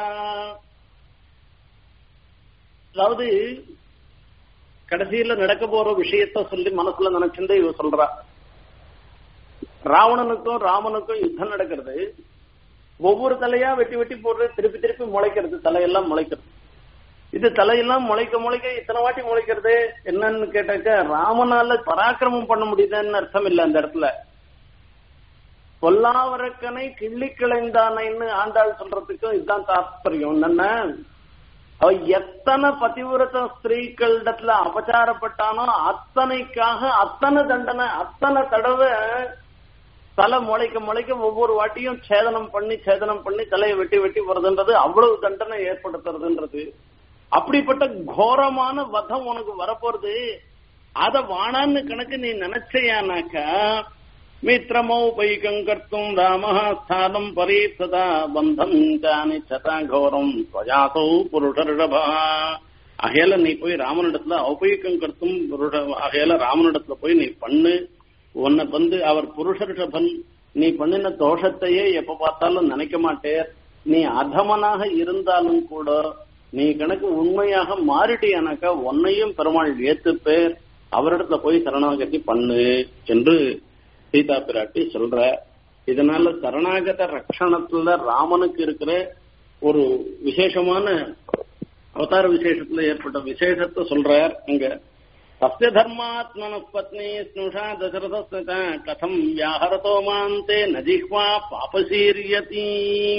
அதாவது கடைசியில நடக்க போற விஷயத்த சொல்லி மனசுல நினைச்சிருந்து இவ சொல்றா ராவணனுக்கும் ராமனுக்கும் யுத்தம் நடக்கிறது ஒவ்வொரு தலையா வெட்டி வெட்டி போடுறது திருப்பி திருப்பி முளைக்கிறது தலையெல்லாம் முளைக்கிறது இது தலையெல்லாம் முளைக்க முளைக்க இத்தனை வாட்டி முளைக்கிறது என்னன்னு கேட்டாக்க ராமனால பராக்கிரமம் பண்ண முடியுதுன்னு அர்த்தம் இல்ல அந்த இடத்துல பொல்லாவரக்கனை கிள்ளி கிளைந்தானைன்னு ஆண்டாள் சொல்றதுக்கும் இதுதான் தாற்பயம் என்னன்னா அவ எத்தனை பதிவிரத ஸ்திரீக்களிடத்துல அபச்சாரப்பட்டானோ அத்தனைக்காக அத்தனை தண்டனை அத்தனை தடவை தலை முளைக்க முளைக்க ஒவ்வொரு வாட்டியும் சேதனம் பண்ணி சேதனம் பண்ணி தலையை வெட்டி வெட்டி வருதுன்றது அவ்வளவு தண்டனை ஏற்படுத்துறதுன்றது அப்படிப்பட்ட கோரமான வதம் உனக்கு வரப்போறது அத வானான்னு கணக்கு நீ நினைச்சையானாக்கா மித்திரமௌபைகம் கர்த்தும் ராமः ஸ்தானம் பரீப்சதா பந்தம் சானிச்சதா கௌரம் ஸ்வஜாசௌ புருஷர்ஷபா ஆகையால நீ போய் ராமனிடத்துல ஔபயிக்கம் கர்த்தும் ஆகையால ராமனிடத்துல போய் நீ பண்ணு உன்னை வந்து அவர் புருஷர்ஷபன் நீ பண்ணின தோஷத்தையே எப்ப பார்த்தாலும் நினைக்க மாட்டேர் நீ அதமனாக இருந்தாலும் கூட நீ கணக்கு உண்மையாக மாறிட்டியானாக்கா உன்னையும் பெருமாள் ஏத்துப்பேர் அவரிடத்துல போய் சரணாகதி பண்ணு என்று சீதா பிராட்டி சொல்ற இதனால சரணாகத ரட்சணத்துல ராமனுக்கு இருக்கிற ஒரு விசேஷமான அவதார விசேஷத்துல ஏற்பட்ட விசேஷத்தை சொல்றார் அங்க தஸ்ய தர்மாத்மன பத்னி ஸ்னுஷா தசரத கதம் வியாஹரதோ மாந்தே நஜிஹ்வா பாபசீரியதி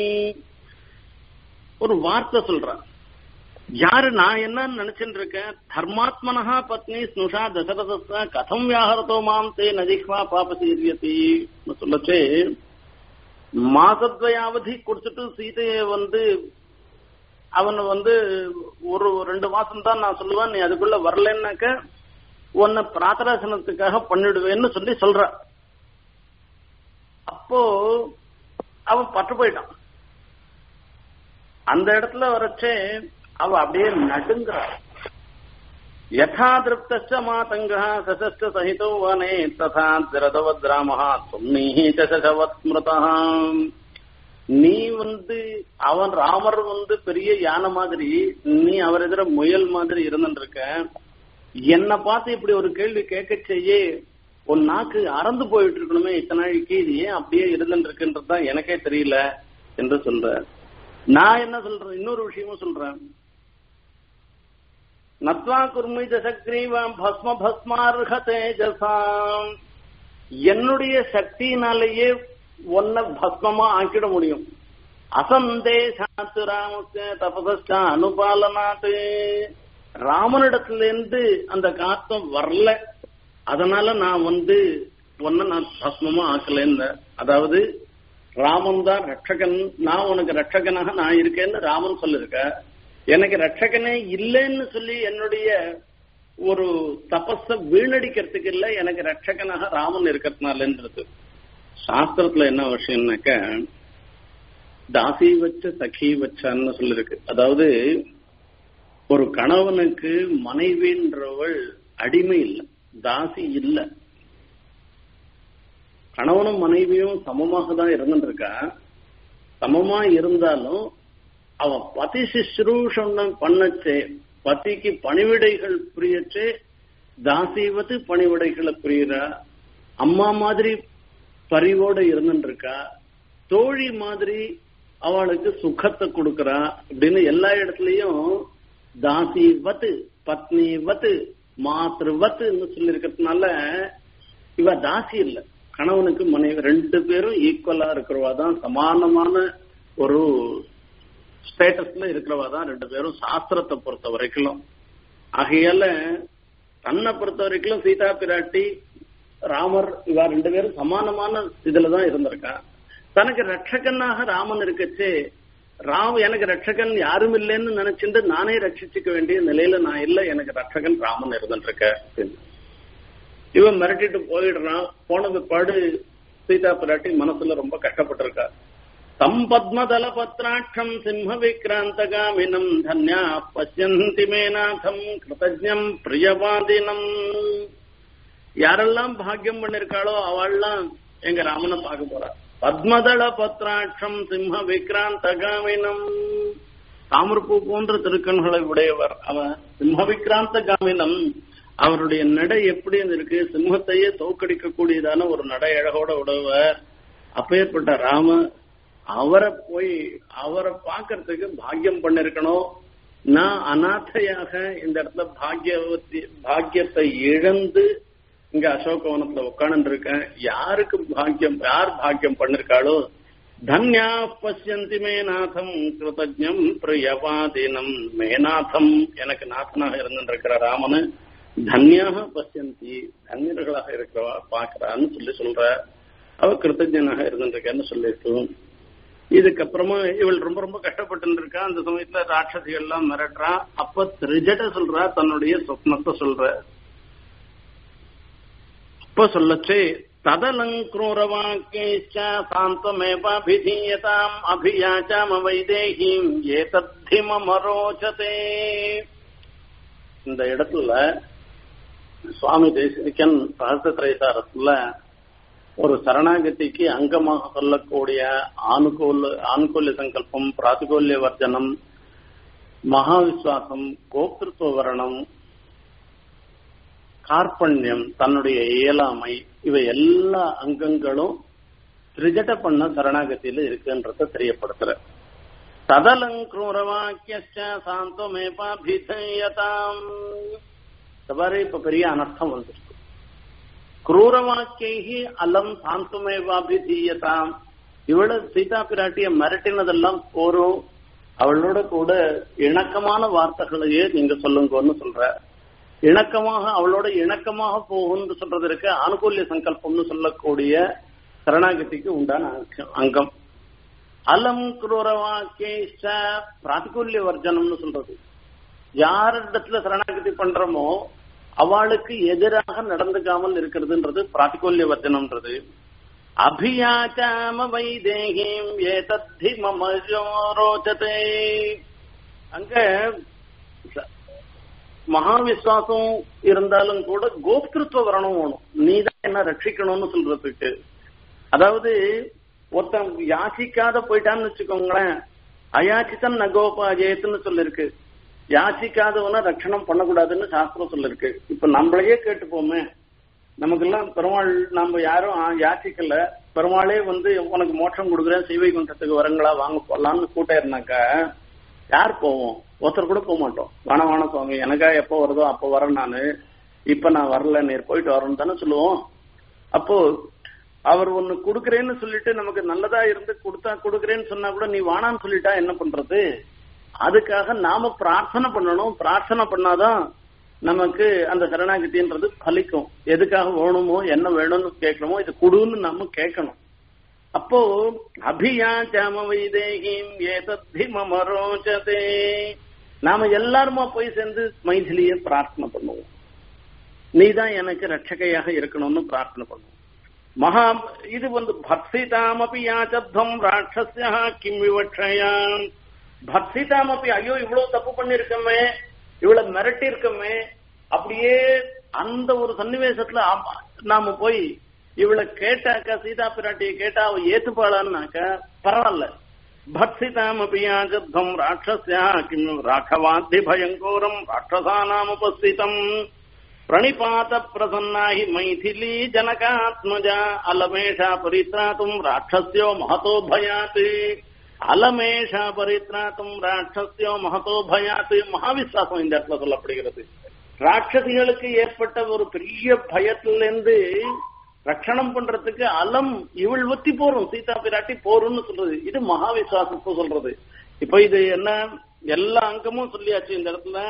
ஒரு வார்த்தை சொல்றான் யாரு நான் என்ன நினைச்சுட்டு இருக்கேன் தர்மாத்மனஹா பத்னி ஸ்னுஷா தசரதஸ்த கதம் வியாஹரதோ மாம் தே நதிஹ்வா பாபசீரியதி சொல்லச்சே மாசத்வயாவதி கொடுத்துட்டு சீதையை வந்து அவன் வந்து ஒரு ரெண்டு மாசம் தான் நான் சொல்லுவேன் நீ அதுக்குள்ள வரலன்னாக்க உன்னை பிரார்த்தனாசனத்துக்காக பண்ணிடுவேன்னு சொல்லி சொல்ற அப்போ அவன் பட்டு போயிட்டான் அந்த இடத்துல வரச்சே அவ அப்படியே நடுங்கிறாள் யதா திருப்தச்ச மாதங்கா சசஸ்ட சகிதோ வனே ததா திரதவத் ராமஹா தும்னீஹி சசவத் ஸ்மிருதா நீ வந்து அவன் ராமர் வந்து பெரிய யானை மாதிரி நீ அவர் எதிர முயல் மாதிரி இருந்துட்டு இருக்க என்ன பார்த்து இப்படி ஒரு கேள்வி கேட்க செய்ய உன் நாக்கு அறந்து போயிட்டு இருக்கணுமே இத்தனை நாளைக்கு இது ஏன் அப்படியே இருந்துட்டு இருக்குன்றதுதான் எனக்கே தெரியல என்று சொல்ற நான் என்ன சொல்றேன் இன்னொரு விஷயமும் சொல்றேன் நத்வா குர்மி தசக்ரீவாம் பஸ்ம பஸ்மார்ஹ தேஜசாம் என்னுடைய சக்தியினாலேயே ஒன்ன பஸ்மமா ஆக்கிட முடியும் அசந்தேசாத்து ராமஸ்ய தபசா அனுபாலனாத்து ராமனிடத்திலிருந்து அந்த காத்தம் வரல அதனால நான் வந்து ஒன்ன நான் பஸ்மமா ஆக்கலன்னு அதாவது ராமன் தான் ரட்சகன் நான் உனக்கு ரட்சகனாக நான் இருக்கேன்னு ராமன் சொல்லிருக்க எனக்கு ரட்சகனே இல்லைன்னு சொல்லி என்னுடைய ஒரு தபஸ வீணடிக்கிறதுக்கு இல்ல எனக்கு ரட்சகனாக ராமன் இருக்கிறதுனாலன்றது சாஸ்திரத்துல என்ன விஷயம்னாக்க தாசி வச்ச சகி வச்சான்னு சொல்லிருக்கு அதாவது ஒரு கணவனுக்கு மனைவின்றவள் அடிமை இல்லை தாசி இல்லை கணவனும் மனைவியும் சமமாக தான் இருந்துருக்கா சமமா இருந்தாலும் அவன் பதி சிஸ்ரூஷம் பண்ணச்சே பத்திக்கு பணிவிடைகள் புரியச்சே தாசிவத்து பணிவிடைகளை புரியுறா அம்மா மாதிரி பரிவோட இருந்துருக்கா தோழி மாதிரி அவளுக்கு சுகத்தை கொடுக்கறா அப்படின்னு எல்லா இடத்துலயும் தாசி வத்து பத்னி வத்து மாத்திருவத்துன்னு சொல்லி இருக்கிறதுனால இவ தாசி இல்லை கணவனுக்கு மனைவி ரெண்டு பேரும் ஈக்குவலா இருக்கிறவா தான் சமானமான ஒரு ஸ்டேட்டஸ்ல இருக்கிறவா தான் ரெண்டு பேரும் சாஸ்திரத்தை பொறுத்த வரைக்கும் ஆகையால தன்னை பொறுத்த வரைக்கும் சீதா பிராட்டி ராமர் இவா ரெண்டு பேரும் சமானமான இதுலதான் இருந்திருக்கான் தனக்கு ரட்சகனாக ராமன் இருக்கச்சே ராம் எனக்கு ரட்சகன் யாரும் இல்லைன்னு நினைச்சிட்டு நானே ரட்சிச்சுக்க வேண்டிய நிலையில நான் இல்ல எனக்கு ரட்சகன் ராமன் இருந்துட்டு இருக்க இவன் மிரட்டிட்டு போயிடுறான் போனது பாடு சீதா பிராட்டி மனசுல ரொம்ப கஷ்டப்பட்டிருக்கா தம் பத்மதல பத்ராட்சம் சிம்ம விக்ராந்தகாமினம் தன்யா பசியந்தி மேநாதம் கிருதஜம் பிரியவாதினம் யாரெல்லாம் பாக்கியம் பண்ணிருக்காளோ அவள்லாம் எங்க ராமனை பார்க்க போறா பத்மதள பத்ராட்சம் சிம்ம விக்ராந்தகாமினம் தாமரப்பூ போன்ற திருக்கண்களை உடையவர் அவன் சிம்ம விக்ராந்த காமினம் அவருடைய நடை எப்படி இருக்கு சிம்மத்தையே தோக்கடிக்கக்கூடியதான ஒரு நடை அழகோட உடையவர் அப்பேற்பட்ட ராம அவரை போய் அவரை பார்க்கறதுக்கு பாக்கியம் பண்ணிருக்கணும் நான் அநாதையாக இந்த இடத்துல பாக்கியவத்தி பாக்கியத்தை இழந்து இங்க அசோகவனத்துல உட்காந்து இருக்கேன் யாருக்கு பாக்கியம் யார் பாக்கியம் பண்ணிருக்காளோ தன்யா பசியந்தி மேநாதம் கிருதஜம் பிரியவாதீனம் மேநாதம் எனக்கு நாதனாக இருந்திருக்கிற ராமனு தன்யாக பசியந்தி தன்யர்களாக இருக்கிறவா பாக்குறான்னு சொல்லி சொல்ற அவ கிருத்தஜனாக இருந்திருக்கேன்னு சொல்லிட்டு இதுக்கப்புறமா இவள் ரொம்ப ரொம்ப கஷ்டப்பட்டு இருக்கா அந்த சமயத்துல ராட்சசிகள் எல்லாம் மிரட்டுறா அப்ப திரிஜட சொல்றா தன்னுடைய சொப்னத்தை சொல்ற அப்ப சொல்லச்சே तदलङ्क्रूरवाक्यैश्च सान्त्वमेवाभिधीयताम् अभियाचाम வைதேகிம் ஏதத்தி மம ரோச்சதே இந்த இடத்துல சுவாமி தேசிகன் சகசிரத்திரைசாரத்துல ஒரு சரணாகதிக்கு அங்கமாக சொல்லக்கூடிய ஆனுகூல ஆனுகூல்ய சங்கல்பம் பிராதிகூல்ய வர்ஜனம் மகாவிஸ்வாசம் கோப்திருத்துவ வரணம் கார்பண்யம் தன்னுடைய இயலாமை இவை எல்லா அங்கங்களும் திரிஜட பண்ண சரணாகதியில இருக்குன்றத தெரியப்படுத்துற ததலங்கூரவாக்கிய சாந்தமேபாபிதயதாம் தவறு இப்ப பெரிய அனர்த்தம் வந்துருக்கு குரூரவாக்கியை அலம் சாந்தமேவாபிதீயதாம் இவள சீதா பிராட்டிய மிரட்டினதெல்லாம் போரும் அவளோட கூட இணக்கமான வார்த்தைகளையே நீங்க சொல்லுங்கன்னு சொல்ற இணக்கமாக அவளோட இணக்கமாக போகும்னு சொல்றது இருக்கு அனுகூல்ய சங்கல்பம்னு சொல்லக்கூடிய சரணாகதிக்கு உண்டான அங்கம் அலம் குரூரவாக்கிய பிராதிகூல்ய வர்ஜனம்னு சொல்றது யாரிடத்துல சரணாகதி பண்றோமோ அவளுக்கு எதிராக நடந்துக்காமல் இருக்கிறதுன்றது பிராதிகூல்ய வர்ஜனம்ன்றது அபியாச்சாம வைதேகிம் ஏதத்தி மம ரோச்சதே அங்க மகாவிஸ்வாசம் இருந்தாலும் கூட கோப்திருத்துவ வரணும் வேணும் நீதான் என்ன ரட்சிக்கணும்னு சொல்றதுக்கு அதாவது ஒருத்தன் யாசிக்காத போயிட்டான்னு வச்சுக்கோங்களேன் அயாச்சித்தன் நகோபாஜயத்துன்னு சொல்லிருக்கு யாசிக்காதவன ரட்சணம் பண்ணக்கூடாதுன்னு சாஸ்திரம் சொல்லிருக்கு இப்ப நம்மளையே கேட்டுப்போமே நமக்கெல்லாம் பெருமாள் நம்ம யாரும் யாச்சிக்கல பெருமாளே வந்து உனக்கு மோட்சம் கொடுக்குறேன் சீவை குண்டத்துக்கு வரங்களா வாங்க போடலாம்னு கூட்டாயிருந்தாக்கா யார் போவோம் ஒருத்தர் கூட போக மாட்டோம் வான வான சுவாமி எனக்கா எப்போ வருதோ அப்போ வரேன் நானு இப்ப நான் வரல நேர் போயிட்டு வரேன்னு தானே சொல்லுவோம் அப்போ அவர் ஒன்னு கொடுக்கறேன்னு சொல்லிட்டு நமக்கு நல்லதா இருந்து கொடுத்தா கொடுக்கறேன்னு சொன்னா கூட நீ வானான்னு சொல்லிட்டா என்ன பண்றது அதுக்காக நாம பிரார்த்தனை பண்ணணும் பிரார்த்தனை பண்ணாதான் நமக்கு அந்த சரணாகதின்றது பலிக்கும் எதுக்காக வேணுமோ என்ன வேணும்னு கேட்கணுமோ இது குடுன்னு நம்ம கேட்கணும் அப்போ அபியாச்சாம வைதேகிம் ஏதத்தி மம ரோச்சதே நாம எல்லாருமா போய் சேர்ந்து மைதிலிய பிரார்த்தனை பண்ணுவோம் நீதான் எனக்கு ரட்சகையாக இருக்கணும்னு பிரார்த்தனை பண்ணுவோம் மகா இது வந்து பக்சிதாமபி யாச்சத்வம் ராட்சஸ்யா கிம் விவட்சயாம் பக்சிதாமபி ஐயோ இவ்வளவு தப்பு பண்ணிருக்கமே இவ்வளவு மிரட்டி இருக்கமே அப்படியே அந்த ஒரு சன்னிவேசத்துல நாம போய் இவளை கேட்டாக்கா சீதா பிராட்டியை கேட்டா அவ ஏத்துப்பாளான்னாக்க பரவாயில்ல பக்சிதாம் அபியாஜத்வம் ராட்சஸ்யா கிம் ராഘவாத்தி பயங்கோரம் ராட்சசானாம் உபஸ்திதம் பிரணிபாத பிரசன்னாகி மைதிலி ஜனகாத்மஜா அலமேஷா பரித்ராத்தும் ராட்சஸ்யோ மகதோ பயாத் அலமேஷா பரித்ராத்தும் ராட்சஸ்யோ மகதோ பயாத் மகாவிஸ்வாசம் இந்த இடத்துல சொல்லப்படுகிறது ராட்சசிகளுக்கு ஏற்பட்ட ஒரு பெரிய பயத்திலிருந்து ரட்சணம் பண்றதுக்கு அலம் இவள் ஒத்தி போறோம் சீதா பிராட்டி போரும்னு சொல்றது இது மகாவிஸ்வாசத்தை சொல்றது இப்ப இது என்ன எல்லா அங்கமும் சொல்லியாச்சு இந்த இடத்துல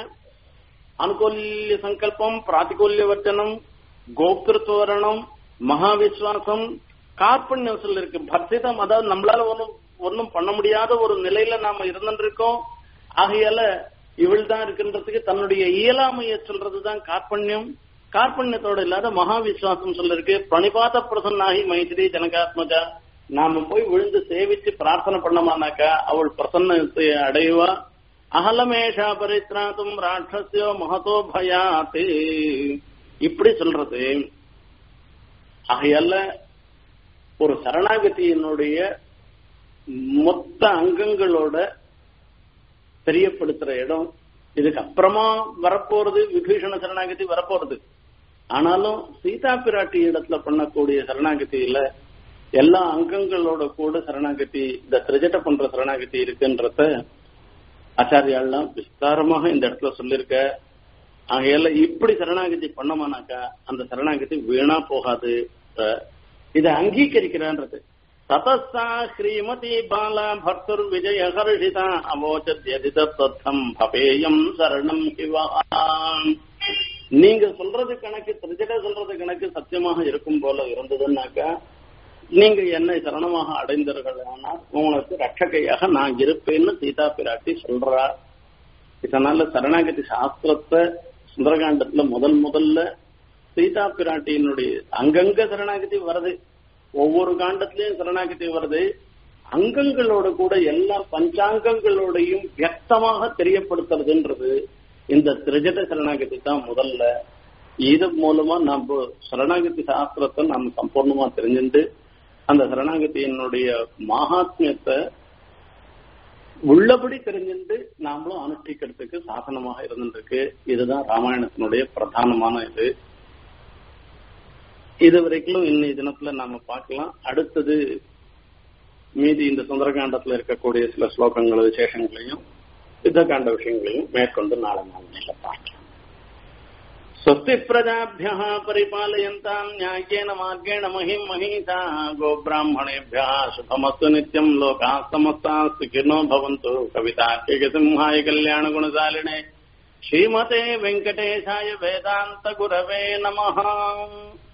அனுகூல்ய சங்கல்பம் பிராத்திகூல்ய வர்த்தனம் கோப்திருத்துவரணம் மகாவிஸ்வாசம் கார்பண்யம் சொல்லிருக்கு பர்த்திதம் அதாவது நம்மளால ஒன்றும் ஒன்றும் பண்ண முடியாத ஒரு நிலையில நாம இருந்துருக்கோம் ஆகையால இவள் தான் இருக்கின்றதுக்கு தன்னுடைய இயலாமைய சொல்றதுதான் கார்பண்யம் கார்பண்யத்தோட இல்லாத மகாவிஸ்வாசம் சொல்லிருக்கு பிரணிபாத பிரசன்னாகி மைத்திரி ஜனகாத்மஜா நாம போய் விழுந்து சேவிச்சு பிரார்த்தனை பண்ணமானாக்கா அவள் பிரசன்னத்தை அடைவா அகலமேஷா பரித்ராத்தும் ராட்சஸ்யோ மகதோ பயாத்து இப்படி சொல்றது ஆகையால ஒரு சரணாகதியினுடைய மொத்த அங்கங்களோட தெரியப்படுத்துற இடம் இதுக்கு அப்புறமா வரப்போறது விபீஷண சரணாகதி வரப்போறது ஆனாலும் சீதா பிராட்டி இடத்துல பண்ணக்கூடிய சரணாகதியில எல்லா அங்கங்களோட கூட சரணாகதி இந்த திரிஜட்ட பண்ற சரணாகதி இருக்குன்றத ஆச்சாரியாலாம் விஸ்தாரமாக இந்த இடத்துல சொல்லியிருக்க ஆகையால இப்படி சரணாகதி பண்ணமானாக்கா அந்த சரணாகதி வீணா போகாது இதை அங்கீகரிக்கிறான்றது ததஸ்தா ஸ்ரீமதி பாலா பக்தர் விஜய ஹர்ஷிதா அவோச்சத்யதி தத்தம் பபேயம் சரணம் சிவான் நீங்க சொல்றது கணக்கு திருஜட சொல்றது கணக்கு சத்தியமாக இருக்கும் போல இருந்ததுன்னாக்கா நீங்க என்னை சரணமாக அடைந்தீர்கள் ஆனால் உங்களுக்கு ரட்சகையாக நான் இருப்பேன்னு சீதா பிராட்டி சொல்றா இதனால சரணாகதி சாஸ்திரத்தை சுந்தரகாண்டத்துல முதல் முதல்ல சீதா பிராட்டியினுடைய அங்கங்க சரணாகதி வருது ஒவ்வொரு காண்டத்திலயும் சரணாகதி வருது அங்கங்களோட கூட எல்லா பஞ்சாங்கங்களோடையும் வியக்தமாக தெரியப்படுத்துறதுன்றது இந்த திரிஜட சரணாகதி தான் முதல்ல இது மூலமா நம்ம சரணாகதி சாஸ்திரத்தை நம்ம சம்பூர்ணமா தெரிஞ்சுட்டு அந்த சரணாகதியினுடைய மகாத்மியத்தை உள்ளபடி தெரிஞ்சுட்டு நாமளும் அனுஷ்டிக்கிறதுக்கு சாசனமாக இருந்துருக்கு இதுதான் ராமாயணத்தினுடைய பிரதானமான இது இது வரைக்கும் இன்னைய தினத்துல நாம பார்க்கலாம் அடுத்தது மீதி இந்த சுந்தரகாண்டத்துல இருக்கக்கூடிய சில ஸ்லோகங்கள் விசேஷங்களையும் யுத்தகாண்ட விஷயங்களையும் மேற்கொண்டு நாளை நாளையில பார்க்கலாம் स्वस्ति प्रजाभ्यः परिपालयन्ताम् न्याय्येन मार्गेण महिम् महिषा गोब्राह्मणेभ्यः शुभमस्तु नित्यम् लोकाः समस्ताः सुखिनो भवन्तु कविताख्यसिंहाय कल्याणगुणशालिने श्रीमते वेङ्कटेशाय वेदान्तगुरवे नमः